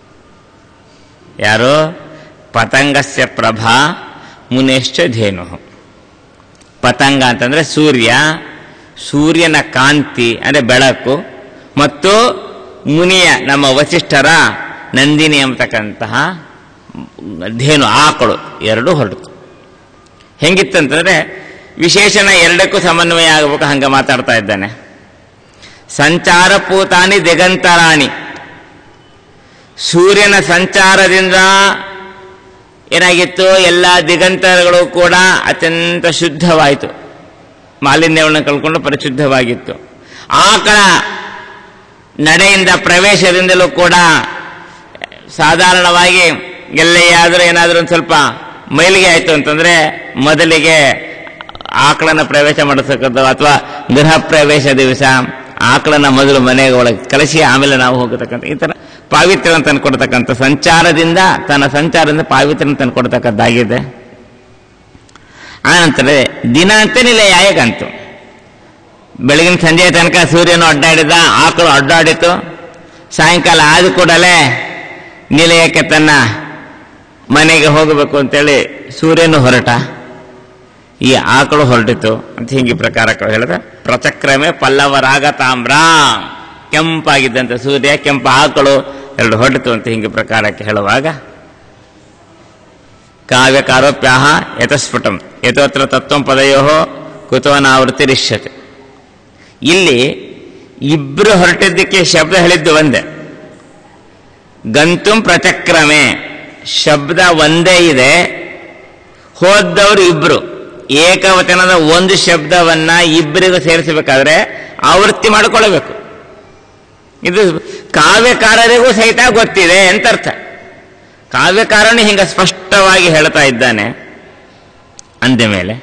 ಯಾರು ಪತಂಗಸ್ಯ ಪ್ರಭಾ ಮುನೇಶ್ಚ ಧೇನು ಪತಂಗ ಅಂತಂದ್ರೆ ಸೂರ್ಯ ಸೂರ್ಯನ ಕಾಂತಿ ಅಂದರೆ ಬೆಳಕು ಮತ್ತು ಮುನಿಯ ನಮ್ಮ ವಸಿಷ್ಠರ ನಂದಿನಿ ಎಂಬತಕ್ಕಂತಹ ಧೇನು ಆಕಳು ಎರಡು ಹೊರಟು ಹೆಂಗಿತ್ತಂತಂದ್ರೆ ವಿಶೇಷಣ ಎರಡಕ್ಕೂ ಸಮನ್ವಯ ಆಗಬೇಕು ಹಂಗೆ ಮಾತಾಡ್ತಾ ಇದ್ದಾನೆ ಸಂಚಾರ ಪೂತಾನಿ ದಿಗಂತರಾಣಿ ಸೂರ್ಯನ ಸಂಚಾರದಿಂದ ಏನಾಗಿತ್ತು ಎಲ್ಲ ದಿಗಂತರಗಳು ಕೂಡ ಅತ್ಯಂತ ಶುದ್ಧವಾಯಿತು ಮಾಲಿನ್ಯವನ್ನು ಕಳ್ಕೊಂಡು ಪರಿಶುದ್ಧವಾಗಿತ್ತು ಆಕಳ ನಡೆಯಿಂದ ಪ್ರವೇಶದಿಂದಲೂ ಕೂಡ ಸಾಧಾರಣವಾಗಿ ಎಲ್ಲೆಯಾದರೂ ಏನಾದರೂ ಒಂದು ಸ್ವಲ್ಪ ಮೈಲಿಗೆ ಆಯಿತು ಅಂತಂದ್ರೆ ಮೊದಲಿಗೆ ಆಕಳನ್ನ ಪ್ರವೇಶ ಮಾಡಿಸತಕ್ಕಂಥ ಅಥವಾ ಗೃಹ ಪ್ರವೇಶ ದಿವಸ ಆಕಳನ್ನ ಮೊದಲು ಮನೆಗೆ ಒಳಗೆ ಕಳಿಸಿ ಆಮೇಲೆ ನಾವು ಹೋಗತಕ್ಕಂಥ ಈ ಥರ ಪಾವಿತ್ರ್ಯ ತಂದುಕೊಡ್ತಕ್ಕಂಥ ಸಂಚಾರದಿಂದ ತನ್ನ ಸಂಚಾರದಿಂದ ಪಾವಿತ್ರ್ಯ ತಂದುಕೊಡ್ತಕ್ಕದ್ದಾಗಿದೆ ಆನಂತರ ದಿನಾಂತ ನಿಲಯಾಯಗಂತು ಬೆಳಗಿನ ಸಂಜೆಯ ತನಕ ಸೂರ್ಯನು ಅಡ್ಡಾಡಿದ ಆಕಳು ಅಡ್ಡಾಡಿತು ಸಾಯಂಕಾಲ ಆದ ಕೂಡಲೇ ನಿಲಯಕ್ಕೆ ತನ್ನ ಮನೆಗೆ ಹೋಗಬೇಕು ಅಂತೇಳಿ ಸೂರ್ಯನು ಹೊರಟ ಈ ಆಕಳು ಹೊರಟಿತು ಅಂತ ಹಿಂಗೆ ಪ್ರಕಾರ ಹೇಳಿದ ಪ್ರಚಕ್ರಮೆ ಪಲ್ಲವರಾಗ ತಾಮ್ರ ಕೆಂಪಾಗಿದ್ದಂಥ ಸೂರ್ಯ ಕೆಂಪ ಆಕಳು ಎರಡು ಹೊರಟಿತು ಅಂತ ಹಿಂಗೆ ಪ್ರಕಾರಕ್ಕೆ ಹೇಳುವಾಗ ಕಾವ್ಯಕಾರೋಪ್ಯಾಹ ಯತಸ್ಫುಟಂ ಯಥೋತ್ರ ತತ್ವಂ ಪದಯೋ ಕುತವನಾವೃತ್ತಿರಿಷ್ಯತೆ ಇಲ್ಲಿ ಇಬ್ರು ಹೊರಟಿದ್ದಕ್ಕೆ ಶಬ್ದ ಹೇಳಿದ್ದು ಒಂದೇ ಗಂತುಂ ಪ್ರಚಕ್ರಮೆ ಶಬ್ದ ಒಂದೇ ಇದೆ ಹೋದವರು ಇಬ್ರು ಏಕವಚನದ ಒಂದು ಶಬ್ದವನ್ನ ಇಬ್ಬರಿಗೂ ಸೇರಿಸಬೇಕಾದ್ರೆ ಆವೃತ್ತಿ ಮಾಡಿಕೊಳ್ಳಬೇಕು ಇದು ಕಾವ್ಯಕಾರರಿಗೂ ಸಹಿತ ಗೊತ್ತಿದೆ ಅಂತ ಅರ್ಥ ಕಾವ್ಯಕಾರನು ಹಿಂಗ ಸ್ಪಷ್ಟವಾಗಿ ಹೇಳ್ತಾ ಇದ್ದಾನೆ ಅಂದ ಮೇಲೆ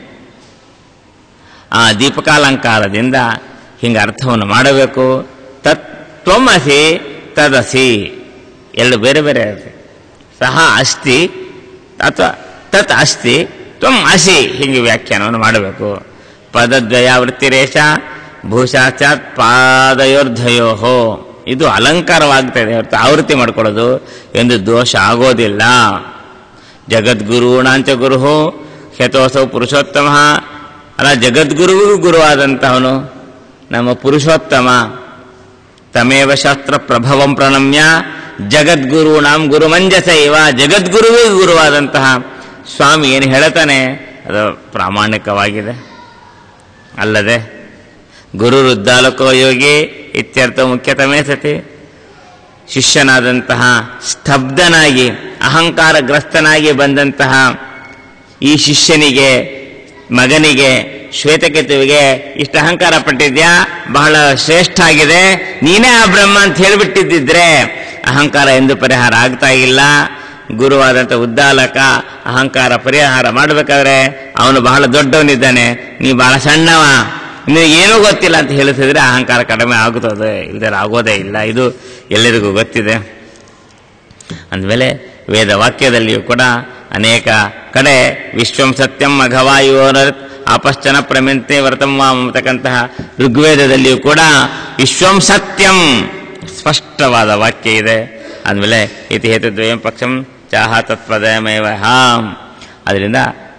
ಆ ದೀಪಕಾಲಂಕಾರದಿಂದ ಹಿಂಗ ಅರ್ಥವನ್ನು ಮಾಡಬೇಕು ತತ್ವಮಸಿ ತದಸಿ ಎರಡು ಬೇರೆ ಬೇರೆ ಅರ್ಥ ಸಹ ಅಸ್ತಿ ಅಥವಾ ತತ್ ಅಸ್ತಿ ತ್ವಂ ಅಸಿ ಹೀಗೆ ವ್ಯಾಖ್ಯಾನವನ್ನು ಮಾಡಬೇಕು ಪದದ್ವಯಾವೃತ್ತಿರೇಶ ಭೂಶಾಚಾತ್ ಪಾದಯೋರ್ಧಯೋ ಇದು ಅಲಂಕಾರವಾಗ್ತಾ ಇದೆ ಹೊರತು ಆವೃತ್ತಿ ಮಾಡ್ಕೊಳ್ಳೋದು ಎಂದು ದೋಷ ಆಗೋದಿಲ್ಲ ಜಗದ್ಗುರುಣಾಂಚ ಗುರು ಹ್ಯತೋಸೌ ಪುರುಷೋತ್ತಮ ಅಲ್ಲ ಜಗದ್ಗುರುವಿಗೂ ಗುರುವಾದಂತಹವನು ನಮ್ಮ ಪುರುಷೋತ್ತಮ ತಮೇವ ಶಾಸ್ತ್ರ ಪ್ರಭವಂ ಪ್ರಣಮ್ಯ ಜಗದ್ಗುರುಣಾಂ ಗುರುಮಂಜಸ ಇವ ಜಗದ್ಗುರುವೇ ಗುರುವಾದಂತಹ ಸ್ವಾಮಿ ಏನು ಹೇಳ್ತಾನೆ ಅದು ಪ್ರಾಮಾಣಿಕವಾಗಿದೆ ಅಲ್ಲದೆ ಗುರು ವೃದ್ಧಾಲಕೋ ಯೋಗಿ ಇತ್ಯರ್ಥ ಮುಖ್ಯತಮೇ ಸತಿ ಶಿಷ್ಯನಾದಂತಹ ಸ್ತಬ್ಧನಾಗಿ ಅಹಂಕಾರಗ್ರಸ್ತನಾಗಿ ಬಂದಂತಹ ಈ ಶಿಷ್ಯನಿಗೆ ಮಗನಿಗೆ ಶ್ವೇತಕೇತುವಿಗೆ ಇಷ್ಟು ಅಹಂಕಾರ ಪಟ್ಟಿದ್ಯಾ ಬಹಳ ಶ್ರೇಷ್ಠ ಆಗಿದೆ ನೀನೇ ಆ ಬ್ರಹ್ಮ ಅಂತ ಹೇಳಿಬಿಟ್ಟಿದ್ದಿದ್ರೆ ಅಹಂಕಾರ ಎಂದು ಪರಿಹಾರ ಆಗ್ತಾ ಇಲ್ಲ ಗುರುವಾದಂಥ ಉದ್ದಾಲಕ ಅಹಂಕಾರ ಪರಿಹಾರ ಮಾಡಬೇಕಾದ್ರೆ ಅವನು ಬಹಳ ದೊಡ್ಡವನಿದ್ದಾನೆ ನೀ ಬಹಳ ಸಣ್ಣವ ನಿನಗೆ ಏನೂ ಗೊತ್ತಿಲ್ಲ ಅಂತ ಹೇಳಿಸಿದ್ರೆ ಅಹಂಕಾರ ಕಡಿಮೆ ಆಗುತ್ತದೆ ಇಲ್ಲದೆ ಆಗೋದೇ ಇಲ್ಲ ಇದು ಎಲ್ಲರಿಗೂ ಗೊತ್ತಿದೆ ಅಂದಮೇಲೆ ವೇದ ವಾಕ್ಯದಲ್ಲಿಯೂ ಕೂಡ ಅನೇಕ ಕಡೆ ವಿಶ್ವಂ ಸತ್ಯಂ ಅಘವಾಯುವರ ಅಪಶ್ಚನ ಪ್ರಮಿಂತೆ ವ್ರತಂ ಅಂತಕ್ಕಂತಹ ಋಗ್ವೇದದಲ್ಲಿಯೂ ಕೂಡ ವಿಶ್ವಂ ಸತ್ಯಂ ಸ್ಪಷ್ಟವಾದ ವಾಕ್ಯ ಇದೆ ಅಂದಮೇಲೆ ಇತಿ ಹೇತುದ್ವಯಂ ಪಕ್ಷಂ ಚಾಹ ತತ್ಪದಯಮೇವ ಹಾಂ ಅದರಿಂದ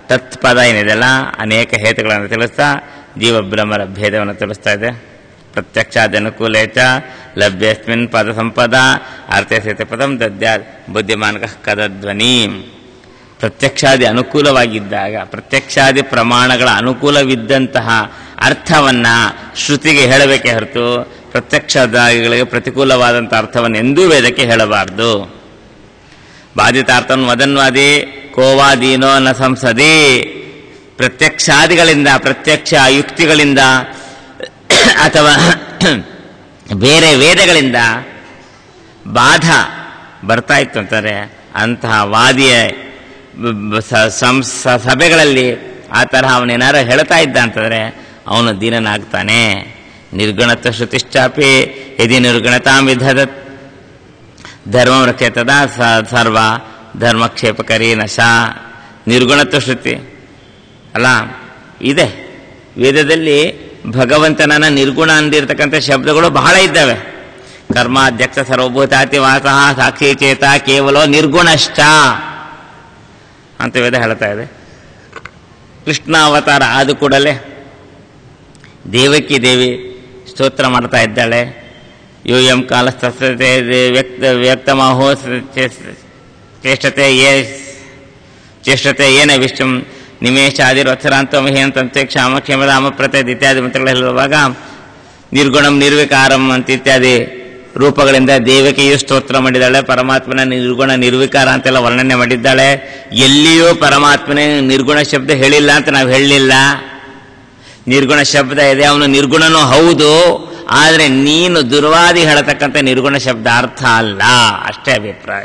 ತತ್ಪದ ಏನಿದೆಯಲ್ಲ ಅನೇಕ ಹೇತುಗಳನ್ನು ತಿಳಿಸ್ತಾ ಜೀವ ಬ್ರಹ್ಮರ ಭೇದವನ್ನು ತಿಳಿಸ್ತಾ ಇದೆ ಪ್ರತ್ಯಕ್ಷಾದ ಅನುಕೂಲೇಚ ಲಭ್ಯಸ್ಮಿನ್ ಪದ ಸಂಪದ ಅರ್ಥಸ್ಥಿತಿ ಪದಂ ದದ್ಯಾ ಬುದ್ಧಿಮಾನಕ ಕದಧ್ವನಿ ಪ್ರತ್ಯಕ್ಷಾದಿ ಅನುಕೂಲವಾಗಿದ್ದಾಗ ಪ್ರತ್ಯಕ್ಷಾದಿ ಪ್ರಮಾಣಗಳ ಅನುಕೂಲವಿದ್ದಂತಹ ಅರ್ಥವನ್ನ ಶ್ರುತಿಗೆ ಹೇಳಬೇಕೇ ಹೊರತು ಪ್ರತ್ಯಕ್ಷಾದಿಗಳಿಗೆ ಪ್ರತಿಕೂಲವಾದಂಥ ಅರ್ಥವನ್ನು ಎಂದೂ ವೇದಕ್ಕೆ ಹೇಳಬಾರದು ಬಾಧಿತಾರ್ಥನ್ ವದನ್ವಾದಿ ಕೋವಾದೀನೋ ನ ಸಂಸದಿ ಪ್ರತ್ಯಕ್ಷಾದಿಗಳಿಂದ ಪ್ರತ್ಯಕ್ಷ ಯುಕ್ತಿಗಳಿಂದ ಅಥವಾ ಬೇರೆ ವೇದಗಳಿಂದ ಬಾಧ ಬರ್ತಾ ಇತ್ತು ಅಂತಾರೆ ಅಂತಹ ವಾದಿಯ ಬ- ಬ- ಸ- ಸಂ- ಸ- ಸಭೆಗಳಲ್ಲಿ ಆ ತರಹ ಅವನೇನಾರು ಹೇಳ್ತಾ ಇದ್ದ ಅಂತಂದ್ರೆ ಅವನು ದೀನನಾಗ್ತಾನೆ ನಿರ್ಗುಣತ್ವ ಶ್ರುತಿಶ್ಚಾಪಿ ಯದಿ ನಿರ್ಗುಣತಾಂ ವಿಧದತ್ ಧರ್ಮ ರಕ್ಷೇತದ ಸ- ಸರ್ವ ಧರ್ಮಕ್ಷೇಪಕರಿ ನಶ ನಿರ್ಗುಣತ್ವ ಶ್ರುತಿ ಅಲ್ಲ ಇದೆ ವೇದದಲ್ಲಿ ಭಗವಂತನನ್ನ ನಿರ್ಗುಣ ಅಂದಿರ್ತಕ್ಕಂಥ ಶಬ್ದಗಳು ಬಹಳ ಇದ್ದಾವೆ ಕರ್ಮಾಧ್ಯಕ್ಷ ಸರ್ವಭೂತಾತಿ ವಾಸಃ ಸಾಕ್ಷಿ ಚೇತ ಕೇವಲ ನಿರ್ಗುಣಶ್ಚ ಅಂತ ವೇದ ಹೇಳ್ತಾ ಇದೆ ಕೃಷ್ಣ ಅವತಾರ ಆದ ಕೂಡಲೇ ದೇವಕಿ ದೇವಿ ಸ್ತೋತ್ರ ಮಾಡ್ತಾ ಇದ್ದಾಳೆ ಯೋ ಎಂ ಕಾಲಸ್ತತೆ ವ್ಯಕ್ತ ವ್ಯಕ್ತಮಾಹೋ ಚೇಷ್ಟತೆ ಯೇ ಚೇಷ್ಟತೆ ಏನ ವಿಷ್ಣು ನಿಮೇಶ ಆದಿರವತ್ಸರಾಂತ ಮಹೇಂತಂತೆ ಕ್ಷಾಮ ಕ್ಷೇಮಧಾಮ ಪ್ರತ್ಯದ ಇತ್ಯಾದಿ ಮಂತ್ರಗಳು ಹೇಳುವಾಗ ನಿರ್ಗುಣಂ ನಿರ್ವಿಕಾರಂ ಅಂತ ಇತ್ಯಾದಿ ರೂಪಗಳಿಂದ ದೇವಕಿಯು ಸ್ತೋತ್ರ ಮಾಡಿದ್ದಾಳೆ ಪರಮಾತ್ಮನ ನಿರ್ಗುಣ ನಿರ್ವಿಕಾರ ಅಂತೆಲ್ಲ ವರ್ಣನೆ ಮಾಡಿದ್ದಾಳೆ ಎಲ್ಲಿಯೂ ಪರಮಾತ್ಮನ ನಿರ್ಗುಣ ಶಬ್ದ ಹೇಳಿಲ್ಲ ಅಂತ ನಾವು ಹೇಳಲಿಲ್ಲ ನಿರ್ಗುಣ ಶಬ್ದ ಇದೆ ಅವನು ನಿರ್ಗುಣನೂ ಹೌದು ಆದರೆ ನೀನು ದುರ್ವಾದಿ ಹೇಳತಕ್ಕಂಥ ನಿರ್ಗುಣ ಶಬ್ದ ಅರ್ಥ ಅಲ್ಲ ಅಷ್ಟೇ ಅಭಿಪ್ರಾಯ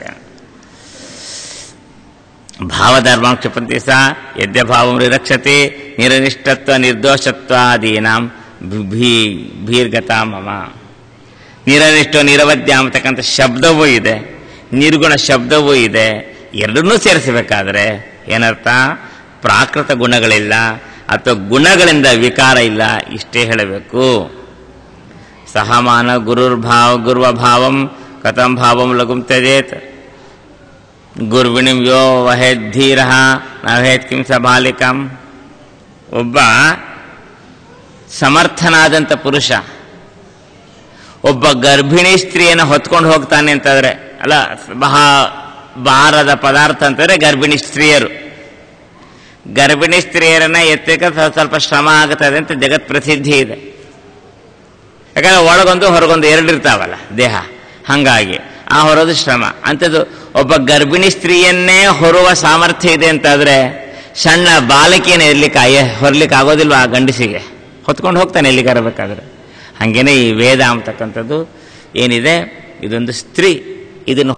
ಭಾವಧರ್ಮ ಕ್ಷಿಪಂತಿ ಸಹ ಯದ್ಯಭಾವಂ ನಿರಕ್ಷತೆ ನಿರನಿಷ್ಠತ್ವ ನಿರ್ದೋಷತ್ವಾದೀನಾಂ ಭೀ ಭೀರ್ಗತಾ ಮಮ ನಿರನಿಷ್ಠ ನಿರವಧ್ಯ ಅಂತಕ್ಕಂಥ ಶಬ್ದವೂ ಇದೆ ನಿರ್ಗುಣ ಶಬ್ದವೂ ಇದೆ ಎರಡನ್ನೂ ಸೇರಿಸಬೇಕಾದ್ರೆ ಏನರ್ಥ ಪ್ರಾಕೃತ ಗುಣಗಳಿಲ್ಲ ಅಥವಾ ಗುಣಗಳಿಂದ ವಿಕಾರ ಇಲ್ಲ ಇಷ್ಟೇ ಹೇಳಬೇಕು ಸಹಮಾನ ಗುರುರ್ಭಾವ ಗುರ್ವಭಾವಂ ಕಥಂ ಭಾವಂ ಲಘುಂ ತ್ಯಜೇತ್ ಗುರ್ವಿಣಿಂ ಯೋ ವಹೇದ್ ಧೀರ ನವೇದ್ ಕಿಂ ಸ ಬಾಲಿಕಂ ಒಬ್ಬ ಸಮರ್ಥನಾದಂಥ ಪುರುಷ ಒಬ್ಬ ಗರ್ಭಿಣಿ ಸ್ತ್ರೀಯನ್ನು ಹೊತ್ಕೊಂಡು ಹೋಗ್ತಾನೆ ಅಂತಂದ್ರೆ ಅಲ್ಲ ಬಹ ಭಾರದ ಪದಾರ್ಥ ಅಂತಂದ್ರೆ ಗರ್ಭಿಣಿ ಸ್ತ್ರೀಯರು ಗರ್ಭಿಣಿ ಸ್ತ್ರೀಯರನ್ನ ಎತ್ತಕ್ಕೆ ಸ್ವ- ಸ್ವಲ್ಪ ಶ್ರಮ ಆಗುತ್ತದೆ ಅಂತ ಜಗತ್ ಪ್ರಸಿದ್ಧಿ ಇದೆ ಯಾಕಂದ್ರೆ ಒಳಗೊಂದು ಹೊರಗೊಂದು ಎರಡು ಇರ್ತಾವಲ್ಲ ದೇಹ ಹಂಗಾಗಿ ಆ ಹೊರೋದು ಶ್ರಮ ಅಂಥದ್ದು ಒಬ್ಬ ಗರ್ಭಿಣಿ ಸ್ತ್ರೀಯನ್ನೇ ಹೊರುವ ಸಾಮರ್ಥ್ಯ ಇದೆ ಅಂತಾದ್ರೆ ಸಣ್ಣ ಬಾಲಕಿಯನ್ನು ಇರ್ಲಿಕ್ಕೆ ಆಯ ಹೊರ್ಲಿಕ್ಕೆ ಆಗೋದಿಲ್ವ ಆ ಗಂಡಸಿಗೆ ಹೊತ್ಕೊಂಡು ಹೋಗ್ತಾನೆ ಎಲ್ಲಿಗೆ ಬೇಕಾದ್ರೆ ಹಾಗೇನೆ ಈ ವೇದ ಅಂತಕ್ಕಂಥದ್ದು ಏನಿದೆ ಇದೊಂದು ಸ್ತ್ರೀ ಇದನ್ನು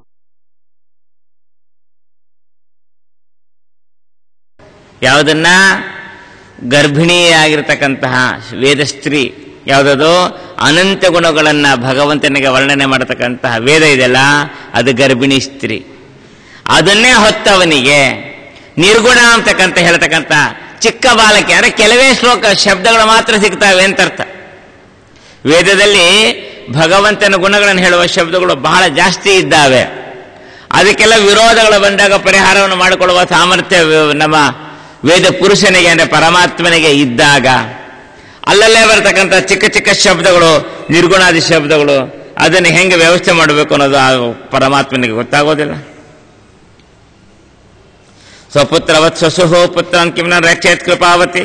ಯಾವುದನ್ನ ಗರ್ಭಿಣಿಯಾಗಿರ್ತಕ್ಕಂತಹ ವೇದ ಸ್ತ್ರೀ ಯಾವುದದು ಅನಂತ ಗುಣಗಳನ್ನ ಭಗವಂತನಿಗೆ ವರ್ಣನೆ ಮಾಡತಕ್ಕಂತಹ ವೇದ ಇದೆಯಲ್ಲ ಅದು ಗರ್ಭಿಣಿ ಸ್ತ್ರೀ ಅದನ್ನೇ ಹೊತ್ತವನಿಗೆ ನಿರ್ಗುಣ ಅಂತಕ್ಕಂತ ಹೇಳ್ತಕ್ಕಂಥ ಚಿಕ್ಕ ಬಾಲಕಿ ಅಂದ್ರೆ ಕೆಲವೇ ಶ್ಲೋಕ ಶಬ್ದಗಳು ಮಾತ್ರ ಸಿಗ್ತವೆ ಅಂತ ಅರ್ಥ ವೇದದಲ್ಲಿ ಭಗವಂತನ ಗುಣಗಳನ್ನು ಹೇಳುವ ಶಬ್ದಗಳು ಬಹಳ ಜಾಸ್ತಿ ಇದ್ದಾವೆ ಅದಕ್ಕೆಲ್ಲ ವಿರೋಧಗಳು ಬಂದಾಗ ಪರಿಹಾರವನ್ನು ಮಾಡಿಕೊಳ್ಳುವ ಸಾಮರ್ಥ್ಯ ವ- ನಮ್ಮ ವೇದ ಪುರುಷನಿಗೆ ಅಂದರೆ ಪರಮಾತ್ಮನಿಗೆ ಇದ್ದಾಗ ಅಲ್ಲಲ್ಲೇ ಬರತಕ್ಕಂಥ ಚಿಕ್ಕ ಚಿಕ್ಕ ಶಬ್ದಗಳು ನಿರ್ಗುಣಾದಿ ಶಬ್ದಗಳು ಅದನ್ನು ಹೆಂಗೆ ವ್ಯವಸ್ಥೆ ಮಾಡಬೇಕು ಅನ್ನೋದು ಆ ಪರಮಾತ್ಮನಿಗೆ ಗೊತ್ತಾಗೋದಿಲ್ಲ ಸ್ವಪುತ್ರವತ್ ಸ್ವಸುಹೋ ಪುತ್ರನ್ ಕಿಮ್ನ ರಕ್ಷೇತ್ ಕೃಪಾವತಿ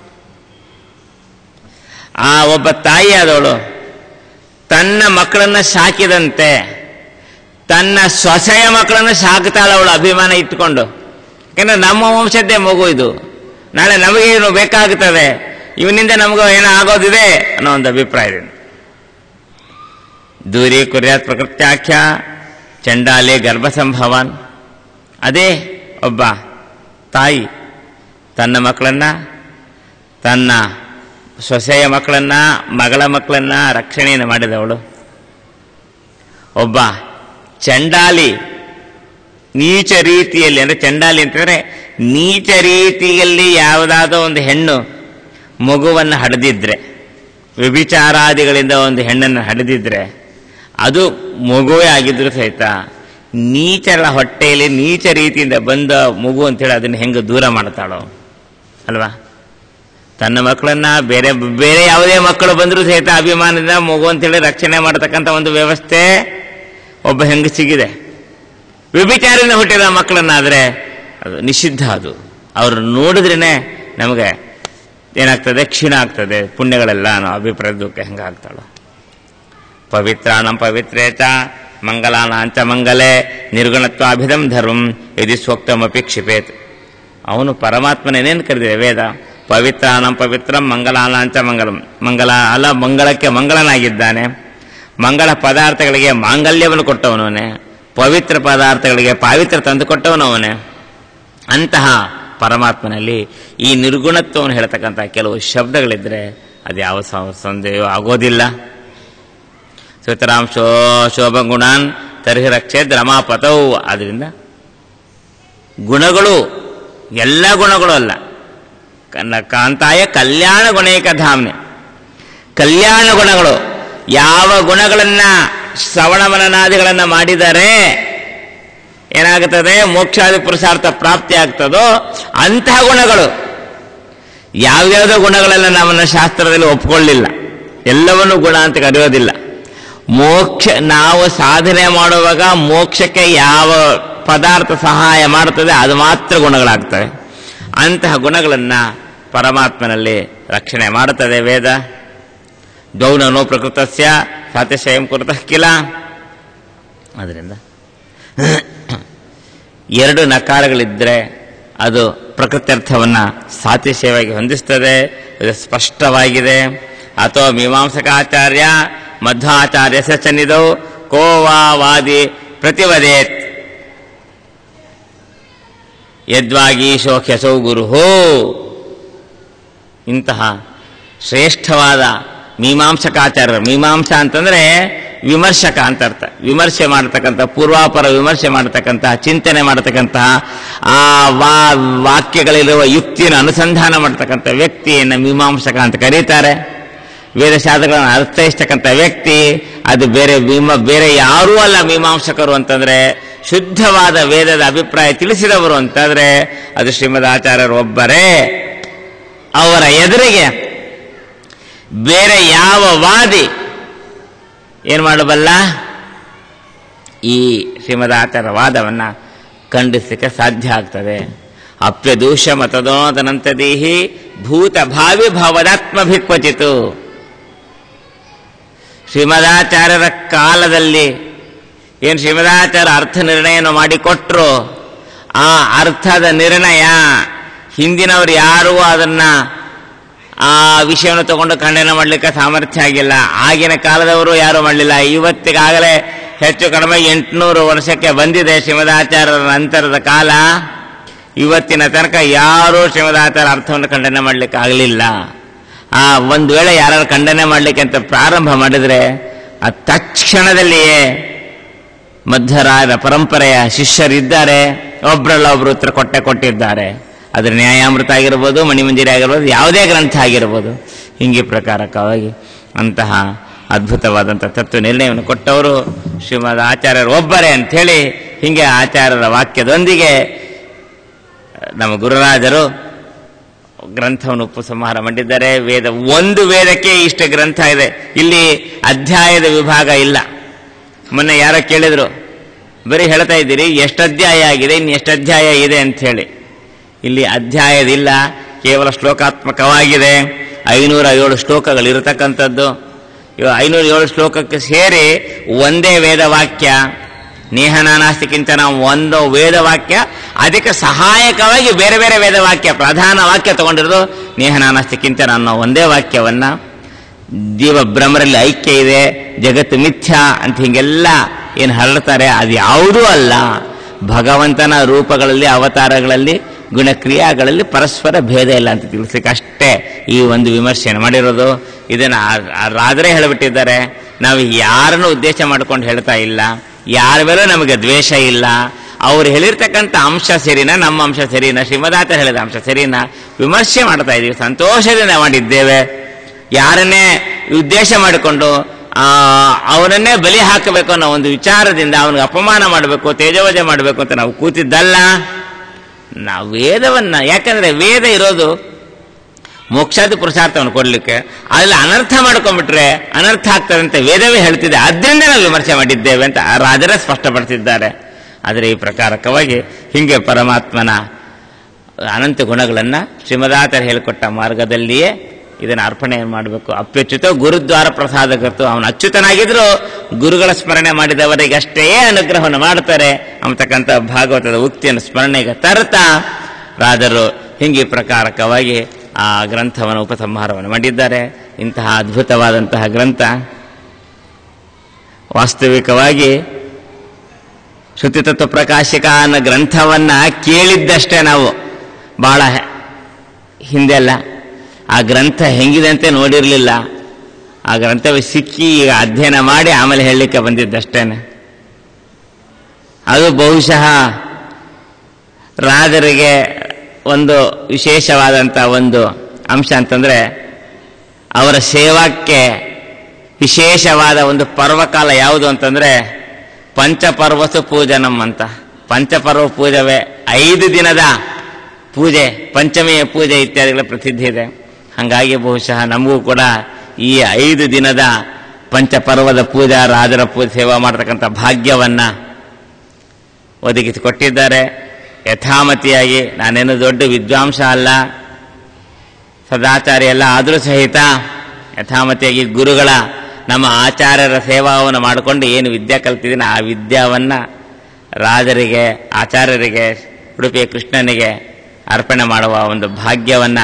ಆ ಒಬ್ಬ ತಾಯಿ ಆದವಳು ತನ್ನ ಮಕ್ಕಳನ್ನ ಸಾಕಿದಂತೆ ತನ್ನ ಸೊಸೆಯ ಮಕ್ಕಳನ್ನು ಸಾಕ್ತಾಳ ಅವಳು ಅಭಿಮಾನ ಇಟ್ಕೊಂಡು ಯಾಕಂದ್ರೆ ನಮ್ಮ ವಂಶದ್ದೇ ಮಗು ಇದು ನಾಳೆ ನಮಗೆ ಏನು ಬೇಕಾಗುತ್ತದೆ ಇವನಿಂದ ನಮಗೂ ಏನೋ ಆಗೋದಿದೆ ಅನ್ನೋ ಒಂದು ಅಭಿಪ್ರಾಯ ಇದೆ ದೂರಿ ಕುರ್ಯಾತ್ ಪ್ರಕೃತ್ಯಾಖ್ಯ ಚಂಡಾಲಿ ಗರ್ಭ ಸಂಭವಾನ್ ಅದೇ ಒಬ್ಬ ತಾಯಿ ತನ್ನ ಮಕ್ಕಳನ್ನ ತನ್ನ ಸೊಸೆಯ ಮಕ್ಕಳನ್ನ ಮಗಳ ಮಕ್ಕಳನ್ನ ರಕ್ಷಣೆಯನ್ನು ಮಾಡಿದವಳು ಒಬ್ಬ ಚಂಡಾಲಿ ನೀಚ ರೀತಿಯಲ್ಲಿ ಅಂದರೆ ಚಂಡಾಲಿ ಅಂತಂದರೆ ನೀಚ ರೀತಿಯಲ್ಲಿ ಯಾವುದಾದ ಒಂದು ಹೆಣ್ಣು ಮಗುವನ್ನು ಹಡೆದಿದ್ರೆ ವ್ಯಭಿಚಾರಾದಿಗಳಿಂದ ಒಂದು ಹೆಣ್ಣನ್ನು ಹಡೆದಿದ್ರೆ ಅದು ಮಗುವೇ ಆಗಿದ್ರು ಸಹಿತ ನೀಚರ ಹೊಟ್ಟೆಯಲ್ಲಿ ನೀಚ ರೀತಿಯಿಂದ ಬಂದ ಮಗು ಅಂತೇಳಿ ಅದನ್ನು ಹೆಂಗೆ ದೂರ ಮಾಡ್ತಾಳೋ ಅಲ್ವಾ ತನ್ನ ಮಕ್ಕಳನ್ನ ಬೇರೆ ಬೇರೆ ಯಾವುದೇ ಮಕ್ಕಳು ಬಂದರೂ ಸಹಿತ ಅಭಿಮಾನದಿಂದ ಮಗು ಅಂತೇಳಿ ರಕ್ಷಣೆ ಮಾಡತಕ್ಕಂಥ ಒಂದು ವ್ಯವಸ್ಥೆ ಒಬ್ಬ ಹೆಂಗಸಿಗಿದೆ ವ್ಯಭಿಚಾರಿನ ಹುಟ್ಟಿದ ಮಕ್ಕಳನ್ನಾದರೆ ಅದು ನಿಷಿದ್ಧ ಅದು ಅವ್ರು ನೋಡಿದ್ರೇ ನಮಗೆ ಏನಾಗ್ತದೆ ಕ್ಷೀಣ ಆಗ್ತದೆ ಪುಣ್ಯಗಳೆಲ್ಲ ನಾವು ಅಭಿಪ್ರಾಯಕ್ಕೆ ಹೆಂಗೆ ಆಗ್ತಾಳೋ ಪವಿತ್ರಾಣಂ ಪವಿತ್ರೇತ ಮಂಗಲಾನಾಂಚ ಮಂಗಲೇ ನಿರ್ಗುಣತ್ವಾಭಿಧಂ ಧರ್ಮಂ ಯದಿ ಸ್ವಕ್ತಮಪಿ ಕ್ಷಿಪೇತ್ ಅವನು ಪರಮಾತ್ಮನೇನೇನು ಕರೆದಿದೆ ವೇದ ಪವಿತ್ರಾಣಂ ಪವಿತ್ರಂ ಮಂಗಲಾನಾಂಚ ಮಂಗಲಂ ಮಂಗಲ ಅಲ್ಲ ಮಂಗಳಕ್ಕೆ ಮಂಗಳನಾಗಿದ್ದಾನೆ ಮಂಗಳ ಪದಾರ್ಥಗಳಿಗೆ ಮಾಂಗಲ್ಯವನ್ನು ಕೊಟ್ಟವನವನೇ ಪವಿತ್ರ ಪದಾರ್ಥಗಳಿಗೆ ಪಾವಿತ್ರ ತಂದು ಕೊಟ್ಟವನು ಅವನೇ ಅಂತಹ ಪರಮಾತ್ಮನಲ್ಲಿ ಈ ನಿರ್ಗುಣತ್ವವನ್ನು ಹೇಳ್ತಕ್ಕಂಥ ಕೆಲವು ಶಬ್ದಗಳಿದ್ದರೆ ಅದು ಯಾವ ಸ- ಸಂದೇಹ ಆಗೋದಿಲ್ಲ ಸುತರಾಂ ಶೋ ಶೋಭಗುಣಾನ್ ತರ್ಹಿ ರಕ್ಷೇದ್ ರಮಾಪತೌ ಆದ್ದರಿಂದ ಗುಣಗಳು ಎಲ್ಲ ಗುಣಗಳು ಅಲ್ಲ ಕನ್ನ ಕಾಂತಾಯ ಕಲ್ಯಾಣ ಗುಣೇಕ ಧಾಮ್ನೆ ಕಲ್ಯಾಣ ಗುಣಗಳು ಯಾವ ಗುಣಗಳನ್ನ ಶ್ರವಣಮನನಾದಿಗಳನ್ನು ಮಾಡಿದರೆ ಏನಾಗುತ್ತದೆ ಮೋಕ್ಷಾದಿ ಪುರುಷಾರ್ಥ ಪ್ರಾಪ್ತಿ ಆಗ್ತದೋ ಅಂತಹ ಗುಣಗಳು ಯಾವ್ಯಾವುದೋ ಗುಣಗಳೆಲ್ಲ ನಮ್ಮನ್ನ ಶಾಸ್ತ್ರದಲ್ಲಿ ಒಪ್ಕೊಳ್ಳಿಲ್ಲ ಎಲ್ಲವನ್ನೂ ಗುಣ ಅಂತ ಕರೆಯೋದಿಲ್ಲ ಮೋಕ್ಷ ನಾವು ಸಾಧನೆ ಮಾಡುವಾಗ ಮೋಕ್ಷಕ್ಕೆ ಯಾವ ಪದಾರ್ಥ ಸಹಾಯ ಮಾಡುತ್ತದೆ ಅದು ಮಾತ್ರ ಗುಣಗಳಾಗ್ತವೆ ಅಂತಹ ಗುಣಗಳನ್ನು ಪರಮಾತ್ಮನಲ್ಲಿ ರಕ್ಷಣೆ ಮಾಡುತ್ತದೆ ವೇದ ಗೌನನೋ ಪ್ರಕೃತಸ್ಯ ಸಾತಿಶಯಂ ಕುರುತಃ ಕಿಲ ಅದರಿಂದ ಎರಡು ನಕಾರಗಳಿದ್ದರೆ ಅದು ಪ್ರಕೃತ್ಯರ್ಥವನ್ನು ಸಾತಿಶಯವಾಗಿ ಹೊಂದಿಸ್ತದೆ ಇದು ಸ್ಪಷ್ಟವಾಗಿದೆ ಅಥವಾ ಮೀಮಾಂಸಕಾಚಾರ್ಯ ಮಧ್ವಾಚಾರ್ಯ ಸಚನಿದೌ ಕೋ ವಾ ವಾದಿ ಪ್ರತಿವದೇತ್ ಯದ್ವಾಗೀಶೋಖ್ಯಸೌ ಗುರುಹೋ ಇಂತಹ ಶ್ರೇಷ್ಠವಾದ ಮೀಮಾಂಸಕಾಚಾರ್ಯರು ಮೀಮಾಂಸ ಅಂತಂದ್ರೆ ವಿಮರ್ಶಕ ಅಂತ ಅರ್ಥ ವಿಮರ್ಶೆ ಮಾಡತಕ್ಕಂಥ ಪೂರ್ವಾಪರ ವಿಮರ್ಶೆ ಮಾಡತಕ್ಕಂತಹ ಚಿಂತನೆ ಮಾಡತಕ್ಕಂತಹ ಆ ವಾ ವಾಕ್ಯಗಳಿರುವ ಯುಕ್ತಿಯನ್ನು ಅನುಸಂಧಾನ ಮಾಡತಕ್ಕಂಥ ವ್ಯಕ್ತಿಯನ್ನು ಮೀಮಾಂಸಕ ಅಂತ ಕರೀತಾರೆ ವೇದಶಾಸ್ತ್ರಗಳನ್ನು ಅರ್ಥೈಸ್ತಕ್ಕಂಥ ವ್ಯಕ್ತಿ ಅದು ಬೇರೆ ವಿಮ ಬೇರೆ ಯಾರೂ ಅಲ್ಲ ಮೀಮಾಂಸಕರು ಅಂತಂದ್ರೆ ಶುದ್ಧವಾದ ವೇದದ ಅಭಿಪ್ರಾಯ ತಿಳಿಸಿದವರು ಅಂತಂದ್ರೆ ಅದು ಶ್ರೀಮದ್ ಆಚಾರ್ಯರು ಒಬ್ಬರೇ ಅವರ ಎದುರಿಗೆ ಬೇರೆ ಯಾವ ವಾದಿ ಏನು ಮಾಡಬಲ್ಲ ಈ ಶ್ರೀಮದ್ ಆಚಾರ್ಯ ವಾದವನ್ನು ಖಂಡಿಸಲಿಕ್ಕೆ ಸಾಧ್ಯ ಆಗ್ತದೆ ಅಪ್ಯದೂಷ ಮತದೋದನಂತದೇಹಿ ಭೂತ ಭಾವಿ ಭವದಾತ್ಮಭಿಕ್ವಚಿತು ಶ್ರೀಮದಾಚಾರ್ಯರ ಕಾಲದಲ್ಲಿ ಏನು ಶ್ರೀಮದಾಚಾರ್ಯ ಅರ್ಥ ನಿರ್ಣಯವನ್ನು ಮಾಡಿಕೊಟ್ರು ಆ ಅರ್ಥದ ನಿರ್ಣಯ ಹಿಂದಿನವರು ಯಾರೂ ಅದನ್ನ ಆ ವಿಷಯವನ್ನು ತಗೊಂಡು ಖಂಡನೆ ಮಾಡಲಿಕ್ಕೆ ಸಾಮರ್ಥ್ಯ ಆಗಿಲ್ಲ ಆಗಿನ ಕಾಲದವರು ಯಾರೂ ಮಾಡಲಿಲ್ಲ ಇವತ್ತಿಗಾಗಲೇ ಹೆಚ್ಚು ಕಡಿಮೆ ಎಂಟುನೂರು ವರ್ಷಕ್ಕೆ ಬಂದಿದೆ ಶ್ರೀಮದಾಚಾರ್ಯರ ನಂತರದ ಕಾಲ ಇವತ್ತಿನ ತನಕ ಯಾರೂ ಶ್ರೀಮದಾಚಾರ್ಯ ಅರ್ಥವನ್ನು ಖಂಡನೆ ಮಾಡಲಿಕ್ಕೆ ಆಗಲಿಲ್ಲ ಆ ಒಂದು ವೇಳೆ ಯಾರು ಖಂಡನೆ ಮಾಡಲಿಕ್ಕೆ ಅಂತ ಪ್ರಾರಂಭ ಮಾಡಿದ್ರೆ ಆ ತಕ್ಷಣದಲ್ಲಿಯೇ ಮಧ್ಯರಾಯರ ಪರಂಪರೆಯ ಶಿಷ್ಯರಿದ್ದಾರೆ ಒಬ್ಬರಲ್ಲ ಒಬ್ರು ಉತ್ತರ ಕೊಟ್ಟೆ ಕೊಟ್ಟಿದ್ದಾರೆ ಅದ್ರ ನ್ಯಾಯಾಮೃತ ಆಗಿರ್ಬೋದು ಮಣಿಮಂಜರಿ ಆಗಿರ್ಬೋದು ಯಾವುದೇ ಗ್ರಂಥ ಆಗಿರ್ಬೋದು ಹಿಂಗೆ ಪ್ರಕಾರಕವಾಗಿ ಅಂತಹ ಅದ್ಭುತವಾದಂಥ ತತ್ವ ನಿರ್ಣಯವನ್ನು ಕೊಟ್ಟವರು ಶ್ರೀಮದ್ ಆಚಾರ್ಯರು ಒಬ್ಬರೇ ಅಂಥೇಳಿ ಹಿಂಗೆ ಆಚಾರ್ಯರ ವಾಕ್ಯದೊಂದಿಗೆ ನಮ್ಮ ಗುರುರಾಜರು ಗ್ರಂಥವನ್ನು ಉಪಸಂಹಾರ ಮಾಡಿದ್ದಾರೆ ವೇದ ಒಂದು ವೇದಕ್ಕೆ ಇಷ್ಟು ಗ್ರಂಥ ಇದೆ ಇಲ್ಲಿ ಅಧ್ಯಾಯದ ವಿಭಾಗ ಇಲ್ಲ ಮೊನ್ನೆ ಯಾರೋ ಕೇಳಿದ್ರು ಬರೀ ಹೇಳ್ತಾ ಇದ್ದೀರಿ ಎಷ್ಟು ಅಧ್ಯಾಯ ಆಗಿದೆ ಇನ್ನು ಎಷ್ಟು ಅಧ್ಯಾಯ ಇದೆ ಅಂತ ಹೇಳಿ ಇಲ್ಲಿ ಅಧ್ಯಾಯದಿಲ್ಲ ಕೇವಲ ಶ್ಲೋಕಾತ್ಮಕವಾಗಿದೆ ಐನೂರ ಏಳು ಶ್ಲೋಕಗಳು ಇರತಕ್ಕಂಥದ್ದು ಇವ ಐನೂರ ಏಳು ಶ್ಲೋಕಕ್ಕೆ ಸೇರಿ ಒಂದೇ ವೇದವಾಕ್ಯ ನೇಹನಾನಾಸ್ತಿಕ್ಕಿಂತ ನಾವು ಒಂದು ವೇದವಾಕ್ಯ ಅದಕ್ಕೆ ಸಹಾಯಕವಾಗಿ ಬೇರೆ ಬೇರೆ ವೇದವಾಕ್ಯ ಪ್ರಧಾನ ವಾಕ್ಯ ತಗೊಂಡಿರೋದು ನೇಹನಾನಾಸ್ತಿಕ್ಕಿಂತ ಅನ್ನೋ ಒಂದೇ ವಾಕ್ಯವನ್ನ ಜೀವ ಬ್ರಹ್ಮರಲ್ಲಿ ಐಕ್ಯ ಇದೆ ಜಗತ್ತು ಮಿಥ್ಯ ಅಂತ ಹಿಂಗೆಲ್ಲ ಏನು ಹರಡ್ತಾರೆ ಅದು ಯಾವುದೂ ಅಲ್ಲ ಭಗವಂತನ ರೂಪಗಳಲ್ಲಿ ಅವತಾರಗಳಲ್ಲಿ ಗುಣಕ್ರಿಯಾಗಳಲ್ಲಿ ಪರಸ್ಪರ ಭೇದ ಇಲ್ಲ ಅಂತ ತಿಳಿಸ್ಲಿಕ್ಕೆ ಅಷ್ಟೇ ಈ ಒಂದು ವಿಮರ್ಶೆಯನ್ನು ಮಾಡಿರೋದು ಇದನ್ನು ಆ- ಆ ರಾಜರೇ ಹೇಳಿಬಿಟ್ಟಿದ್ದಾರೆ ನಾವು ಯಾರನ್ನು ಉದ್ದೇಶ ಮಾಡ್ಕೊಂಡು ಹೇಳ್ತಾ ಇಲ್ಲ ಯಾರ ಮೇಲೂ ನಮಗೆ ದ್ವೇಷ ಇಲ್ಲ ಅವ್ರು ಹೇಳಿರ್ತಕ್ಕಂಥ ಅಂಶ ಸರಿನಾ ನಮ್ಮ ಅಂಶ ಸರಿನಾ ಶ್ರೀಮದಾತ ಹೇಳಿದ ಅಂಶ ಸರಿನಾ ವಿಮರ್ಶೆ ಮಾಡ್ತಾ ಇದ್ದೀವಿ ಸಂತೋಷದಿಂದ ಮಾಡಿದ್ದೇವೆ ಯಾರನ್ನೇ ಉದ್ದೇಶ ಮಾಡಿಕೊಂಡು ಆ, ಅವನನ್ನೇ ಬಲಿ ಹಾಕಬೇಕು ಅನ್ನೋ ಒಂದು ವಿಚಾರದಿಂದ ಅವನಿಗೆ ಅಪಮಾನ ಮಾಡಬೇಕು ತೇಜವಜೆ ಮಾಡಬೇಕು ಅಂತ ನಾವು ಕೂತಿದ್ದಲ್ಲ ನಾವು ವೇದವನ್ನ ಯಾಕಂದ್ರೆ ವೇದ ಇರೋದು ಮೋಕ್ಷಾದಿ ಪುರುಷಾರ್ಥವನ್ನು ಕೊಡ್ಲಿಕ್ಕೆ ಅದ್ರಲ್ಲಿ ಅನರ್ಥ ಮಾಡ್ಕೊಂಡ್ಬಿಟ್ರೆ ಅನರ್ಥ ಆಗ್ತದೆ ಅಂತ ವೇದವೇ ಹೇಳ್ತಿದೆ ಅದರಿಂದ ನಾವು ವಿಮರ್ಶೆ ಮಾಡಿದ್ದೇವೆ ಅಂತ ಆ ರಾಜರೇ ಸ್ಪಷ್ಟಪಡಿಸಿದ್ದಾರೆ ಆದರೆ ಈ ಪ್ರಕಾರಕವಾಗಿ ಹಿಂಗೆ ಪರಮಾತ್ಮನ ಅನಂತ ಗುಣಗಳನ್ನು ಶ್ರೀಮದಾಚಾರ್ಯ ಹೇಳಿಕೊಟ್ಟ ಮಾರ್ಗದಲ್ಲಿಯೇ ಇದನ್ನು ಅರ್ಪಣೆ ಮಾಡಬೇಕು ಅಪ್ಯಚ್ಯುತ ಗುರುದ್ವಾರ ಪ್ರಸಾದ ಕರ್ತು ಅವನು ಅಚ್ಯುತನಾಗಿದ್ರು ಗುರುಗಳ ಸ್ಮರಣೆ ಮಾಡಿದವರಿಗೆ ಅಷ್ಟೇ ಅನುಗ್ರಹವನ್ನು ಮಾಡ್ತಾರೆ ಅಂತಕ್ಕಂಥ ಭಾಗವತದ ಉಕ್ತಿಯನ್ನು ಸ್ಮರಣೆಗೆ ತರ್ತಾ ರಾಜರು ಹಿಂಗೆ ಈ ಪ್ರಕಾರಕವಾಗಿ ಆ ಗ್ರಂಥವನ್ನು ಉಪಸಂಹಾರವನ್ನು ಮಾಡಿದ್ದಾರೆ ಇಂತಹ ಅದ್ಭುತವಾದಂತಹ ಗ್ರಂಥ ವಾಸ್ತವಿಕವಾಗಿ ಶ್ರುತಿತತ್ವ ಪ್ರಕಾಶಿಕ ಅನ್ನೋ ಗ್ರಂಥವನ್ನ ಕೇಳಿದ್ದಷ್ಟೇ ನಾವು ಬಹಳ ಹೆ- ಹಿಂದೆಲ್ಲ ಆ ಗ್ರಂಥ ಹೆಂಗಿದೆ ಅಂತ ನೋಡಿರಲಿಲ್ಲ ಆ ಗ್ರಂಥವೇ ಸಿಕ್ಕಿ ಈಗ ಅಧ್ಯಯನ ಮಾಡಿ ಆಮೇಲೆ ಹೇಳಲಿಕ್ಕೆ ಬಂದಿದ್ದಷ್ಟೇನೆ ಅದು ಬಹುಶಃ ರಾಜರಿಗೆ ಒಂದು ವಿಶೇಷವಾದಂಥ ಒಂದು ಅಂಶ ಅಂತಂದ್ರೆ ಅವರ ಸೇವಾಕ್ಕೆ ವಿಶೇಷವಾದ ಒಂದು ಪರ್ವಕಾಲ ಯಾವುದು ಅಂತಂದ್ರೆ ಪಂಚಪರ್ವಸು ಪೂಜನಂ ಅಂತ ಪಂಚಪರ್ವ ಪೂಜವೇ ಐದು ದಿನದ ಪೂಜೆ ಪಂಚಮಿಯ ಪೂಜೆ ಇತ್ಯಾದಿಗಳ ಪ್ರಸಿದ್ಧಿ ಇದೆ ಹಾಗಾಗಿ ಬಹುಶಃ ನಮಗೂ ಕೂಡ ಈ ಐದು ದಿನದ ಪಂಚಪರ್ವದ ಪೂಜಾ ರಾಜರ ಪೂಜೆ ಸೇವಾ ಮಾಡತಕ್ಕಂಥ ಭಾಗ್ಯವನ್ನ ಒದಗಿಸಿ ಕೊಟ್ಟಿದ್ದಾರೆ ಯಥಾಮತಿಯಾಗಿ ನಾನೇನು ದೊಡ್ಡ ವಿದ್ವಾಂಸ ಅಲ್ಲ ಸದಾಚಾರ್ಯ ಎಲ್ಲ ಆದರೂ ಸಹಿತ ಯಥಾಮತಿಯಾಗಿ ಗುರುಗಳ ನಮ್ಮ ಆಚಾರ್ಯರ ಸೇವಾವನ್ನು ಮಾಡಿಕೊಂಡು ಏನು ವಿದ್ಯೆ ಕಲ್ತಿದ್ದೀನಿ ಆ ವಿದ್ಯಾವನ್ನ ರಾಜರಿಗೆ ಆಚಾರ್ಯರಿಗೆ ಉಡುಪಿಯ ಕೃಷ್ಣನಿಗೆ ಅರ್ಪಣೆ ಮಾಡುವ ಒಂದು ಭಾಗ್ಯವನ್ನ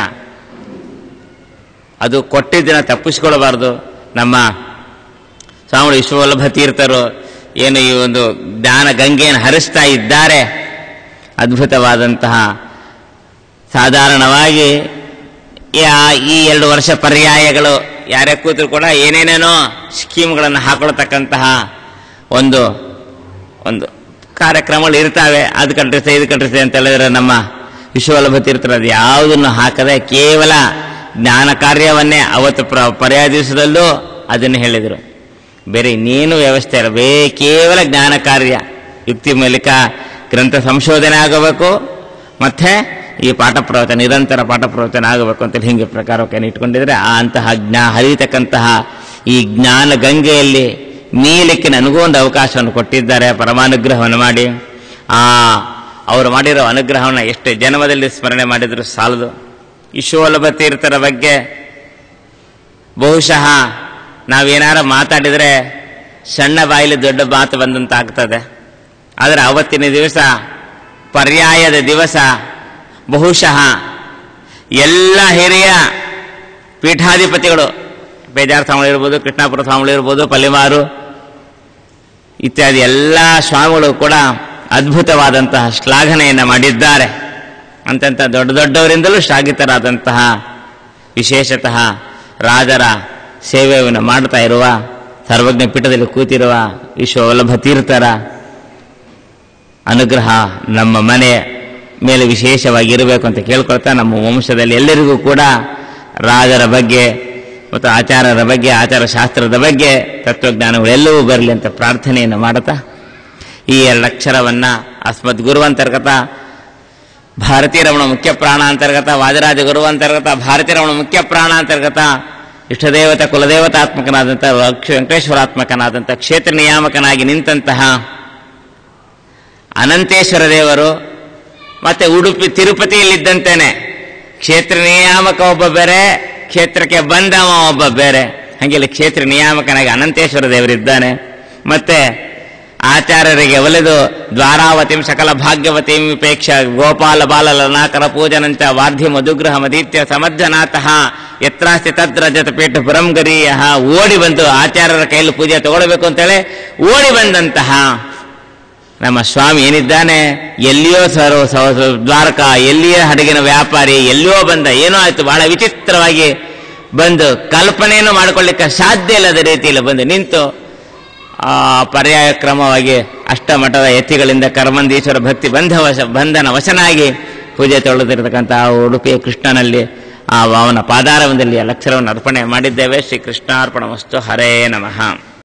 ಅದು ಕೊಟ್ಟಿದ್ದನ್ನ ತಪ್ಪಿಸ್ಕೊಳ್ಬಾರ್ದು ನಮ್ಮ ಸ್ವಾಮಿ ವಿಶ್ವವಲ್ಲಭ ತೀರ್ಥರು ಏನು ಈ ಒಂದು ಜ್ಞಾನ ಗಂಗೆಯನ್ನು ಹರಿಸ್ತಾ ಇದ್ದಾರೆ ಅದ್ಭುತವಾದಂತಹ ಸಾಧಾರಣವಾಗಿ ಯಾ- ಈ ಎರಡು ವರ್ಷ ಪರ್ಯಾಯಗಳು ಯಾರೇ ಕೂತರು ಕೂಡ ಏನೇನೇನೋ ಸ್ಕೀಮ್ಗಳನ್ನು ಹಾಕೊಳ್ತಕ್ಕಂತಹ ಒಂದು ಒಂದು ಕಾರ್ಯಕ್ರಮಗಳು ಇರ್ತಾವೆ ಅದು ಕಟ್ಟಿಸಿ ಇದು ಕಟ್ಟಿಸಿ ಅಂತ ಹೇಳಿದ್ರೆ ನಮ್ಮ ವಿಶ್ವವಲ್ಲಭ ತೀರ್ಥರು ಅದು ಯಾವುದನ್ನು ಹಾಕದೆ ಕೇವಲ ಜ್ಞಾನ ಕಾರ್ಯವನ್ನೇ ಅವತ್ತು ಪ್ರ ಪರ್ಯಾಯ ದಿವಸದಲ್ಲೂ ಅದನ್ನು ಹೇಳಿದರು ಬೇರೆ ಇನ್ನೇನು ವ್ಯವಸ್ಥೆ ಇಲ್ಲ ಬೇ ಕೇವಲ ಜ್ಞಾನ ಕಾರ್ಯ ಯುಕ್ತಿ ಮೂಲಕ ಗ್ರಂಥ ಸಂಶೋಧನೆ ಆಗಬೇಕು ಮತ್ತೆ ಈ ಪಾಠ ಪ್ರವಚನ ನಿರಂತರ ಪಾಠ ಪ್ರವಚನ ಆಗಬೇಕು ಅಂತ ಹಿಂಗೆ ಪ್ರಕಾರಕ್ಕೆ ಇಟ್ಕೊಂಡಿದ್ರೆ ಆ ಅಂತಹ ಜ್ಞಾ ಹರಿಯತಕ್ಕಂತಹ ಈ ಜ್ಞಾನ ಗಂಗೆಯಲ್ಲಿ ನೀಲಿಕ್ಕೆ ನನಗೂ ಒಂದು ಅವಕಾಶವನ್ನು ಕೊಟ್ಟಿದ್ದಾರೆ ಪರಮಾನುಗ್ರಹವನ್ನು ಮಾಡಿ ಆ ಅವರು ಮಾಡಿರೋ ಅನುಗ್ರಹವನ್ನು ಎಷ್ಟು ಜನ್ಮದಲ್ಲಿ ಸ್ಮರಣೆ ಮಾಡಿದ್ರು ಸಾಲದು ವಿಶ್ವವಲ್ಲಭ ತೀರ್ಥರ ಬಗ್ಗೆ ಬಹುಶಃ ನಾವೇನಾರ ಮಾತಾಡಿದರೆ ಸಣ್ಣ ಬಾಯಿಲಿ ದೊಡ್ಡ ಮಾತು ಬಂದಂತ ಆಗ್ತದೆ ಆದರೆ ಅವತ್ತಿನ ದಿವಸ ಪರ್ಯಾಯದ ದಿವಸ ಬಹುಶಃ ಎಲ್ಲ ಹಿರಿಯ ಪೀಠಾಧಿಪತಿಗಳು ಬೇಜಾರ ಸ್ವಾಮಿಗಳು ಇರ್ಬೋದು ಕೃಷ್ಣಾಪುರ ಸ್ವಾಮಿಗಳು ಇರ್ಬೋದು ಪಲಿಮಾರು ಇತ್ಯಾದಿ ಎಲ್ಲ ಸ್ವಾಮಿಗಳು ಕೂಡ ಅದ್ಭುತವಾದಂತಹ ಶ್ಲಾಘನೆಯನ್ನು ಮಾಡಿದ್ದಾರೆ ಅಂತಂತ ದೊಡ್ಡ ದೊಡ್ಡವರಿಂದಲೂ ಶ್ಲಾಘಿತರಾದಂತಹ ವಿಶೇಷತಃ ರಾಜರ ಸೇವೆಯನ್ನು ಮಾಡ್ತಾ ಇರುವ ಸರ್ವಜ್ಞ ಪೀಠದಲ್ಲಿ ಕೂತಿರುವ ವಿಶ್ವವಲ್ಲಭ ತೀರ್ಥರ ಅನುಗ್ರಹ ನಮ್ಮ ಮನೆ ಮೇಲೆ ವಿಶೇಷವಾಗಿ ಇರಬೇಕು ಅಂತ ಕೇಳ್ಕೊಳ್ತಾ ನಮ್ಮ ವಂಶದಲ್ಲಿ ಎಲ್ಲರಿಗೂ ಕೂಡ ರಾಜರ ಬಗ್ಗೆ ಮತ್ತು ಆಚಾರ್ಯರ ಬಗ್ಗೆ ಆಚಾರ ಶಾಸ್ತ್ರದ ಬಗ್ಗೆ ತತ್ವಜ್ಞಾನಗಳೆಲ್ಲವೂ ಬರಲಿ ಅಂತ ಪ್ರಾರ್ಥನೆಯನ್ನು ಮಾಡುತ್ತಾ ಈ ಎರಡು ಅಕ್ಷರವನ್ನ ಅಸ್ಮದ್ ಗುರುವಂತರ್ಗತ ಭಾರತೀಯ ರಮಣ ಮುಖ್ಯ ಪ್ರಾಣ ಅಂತರ್ಗತ ವಾಜರಾಜ ಗುರು ಅಂತರ್ಗತ ಭಾರತೀಯ ರಮಣ ಮುಖ್ಯ ಪ್ರಾಣ ಅಂತರ್ಗತ ಇಷ್ಟದೇವತ ಕುಲದೇವತಾತ್ಮಕನಾದಂಥ ಲಕ್ಷ ವೆಂಕಟೇಶ್ವರಾತ್ಮಕನಾದಂಥ ಕ್ಷೇತ್ರ ನಿಯಾಮಕನಾಗಿ ನಿಂತಹ ಅನಂತೇಶ್ವರ ದೇವರು ಮತ್ತೆ ಉಡುಪಿ ತಿರುಪತಿಯಲ್ಲಿದ್ದಂತೇನೆ ಕ್ಷೇತ್ರ ನಿಯಾಮಕ ಒಬ್ಬ ಬೇರೆ ಕ್ಷೇತ್ರಕ್ಕೆ ಬಂದವ ಒಬ್ಬ ಬೇರೆ ಹಂಗಿಲ್ಲಿ ಕ್ಷೇತ್ರ ನಿಯಾಮಕನಾಗಿ ಅನಂತೇಶ್ವರ ದೇವರಿದ್ದಾನೆ ಮತ್ತೆ ಆಚಾರ್ಯರಿಗೆ ಒಲೆದು ದ್ವಾರಾವತಿಂ ಸಕಲ ಭಾಗ್ಯವತಿಂ ವಿಪೇಕ್ಷ ಗೋಪಾಲ ಬಾಲ ಲನಾಕರ ಪೂಜನಂಚ ವಾರ್ಧಿ ಮಧುಗ್ರಹ ಮದೀತ್ಯ ಸಮರ್ಥನಾಥಃ ಯತ್ರಾಸ್ತಿ ತದ್ರಜತ ಪೀಠ ಪುರಂಗರೀಯ ಓಡಿ ಬಂದು ಆಚಾರ್ಯರ ಕೈಯಲ್ಲಿ ಪೂಜೆ ತಗೊಳ್ಬೇಕು ಅಂತೇಳಿ ಓಡಿ ಬಂದಂತಹ ನಮ್ಮ ಸ್ವಾಮಿ ಏನಿದ್ದಾನೆ ಎಲ್ಲಿಯೋ ಸರೋ ಸ- ಸ- ದ್ವಾರಕ ಎಲ್ಲಿಯೋ ಹಡಗಿನ ವ್ಯಾಪಾರಿ ಎಲ್ಲಿಯೋ ಬಂದ ಏನೋ ಆಯ್ತು ಬಹಳ ವಿಚಿತ್ರವಾಗಿ ಬಂದು ಕಲ್ಪನೆಯನ್ನು ಮಾಡಿಕೊಳ್ಳಿಕ್ಕೆ ಸಾಧ್ಯ ಇಲ್ಲದ ರೀತಿಯಲ್ಲಿ ಬಂದು ನಿಂತು ಆ ಪರ್ಯಾಯ ಕ್ರಮವಾಗಿ ಅಷ್ಟಮಠದ ಯತಿಗಳಿಂದ ಕರ್ಮಂದೀಶ್ವರ ಭಕ್ತಿ ಬಂಧ ವಶ ಬಂಧನ ವಶನಾಗಿ ಪೂಜೆ ತೊಳೆದಿರತಕ್ಕಂಥ ಆ ಉಡುಪಿಯ ಕೃಷ್ಣನಲ್ಲಿ ಆ ಅವನ ಪಾದಾರವದಲ್ಲಿ ಆ ಲಕ್ಷರವನ್ನು ಅರ್ಪಣೆ ಮಾಡಿದ್ದೇವೆ ಶ್ರೀ ಕೃಷ್ಣಾರ್ಪಣ ವಸ್ತು ಹರೇ ನಮಃ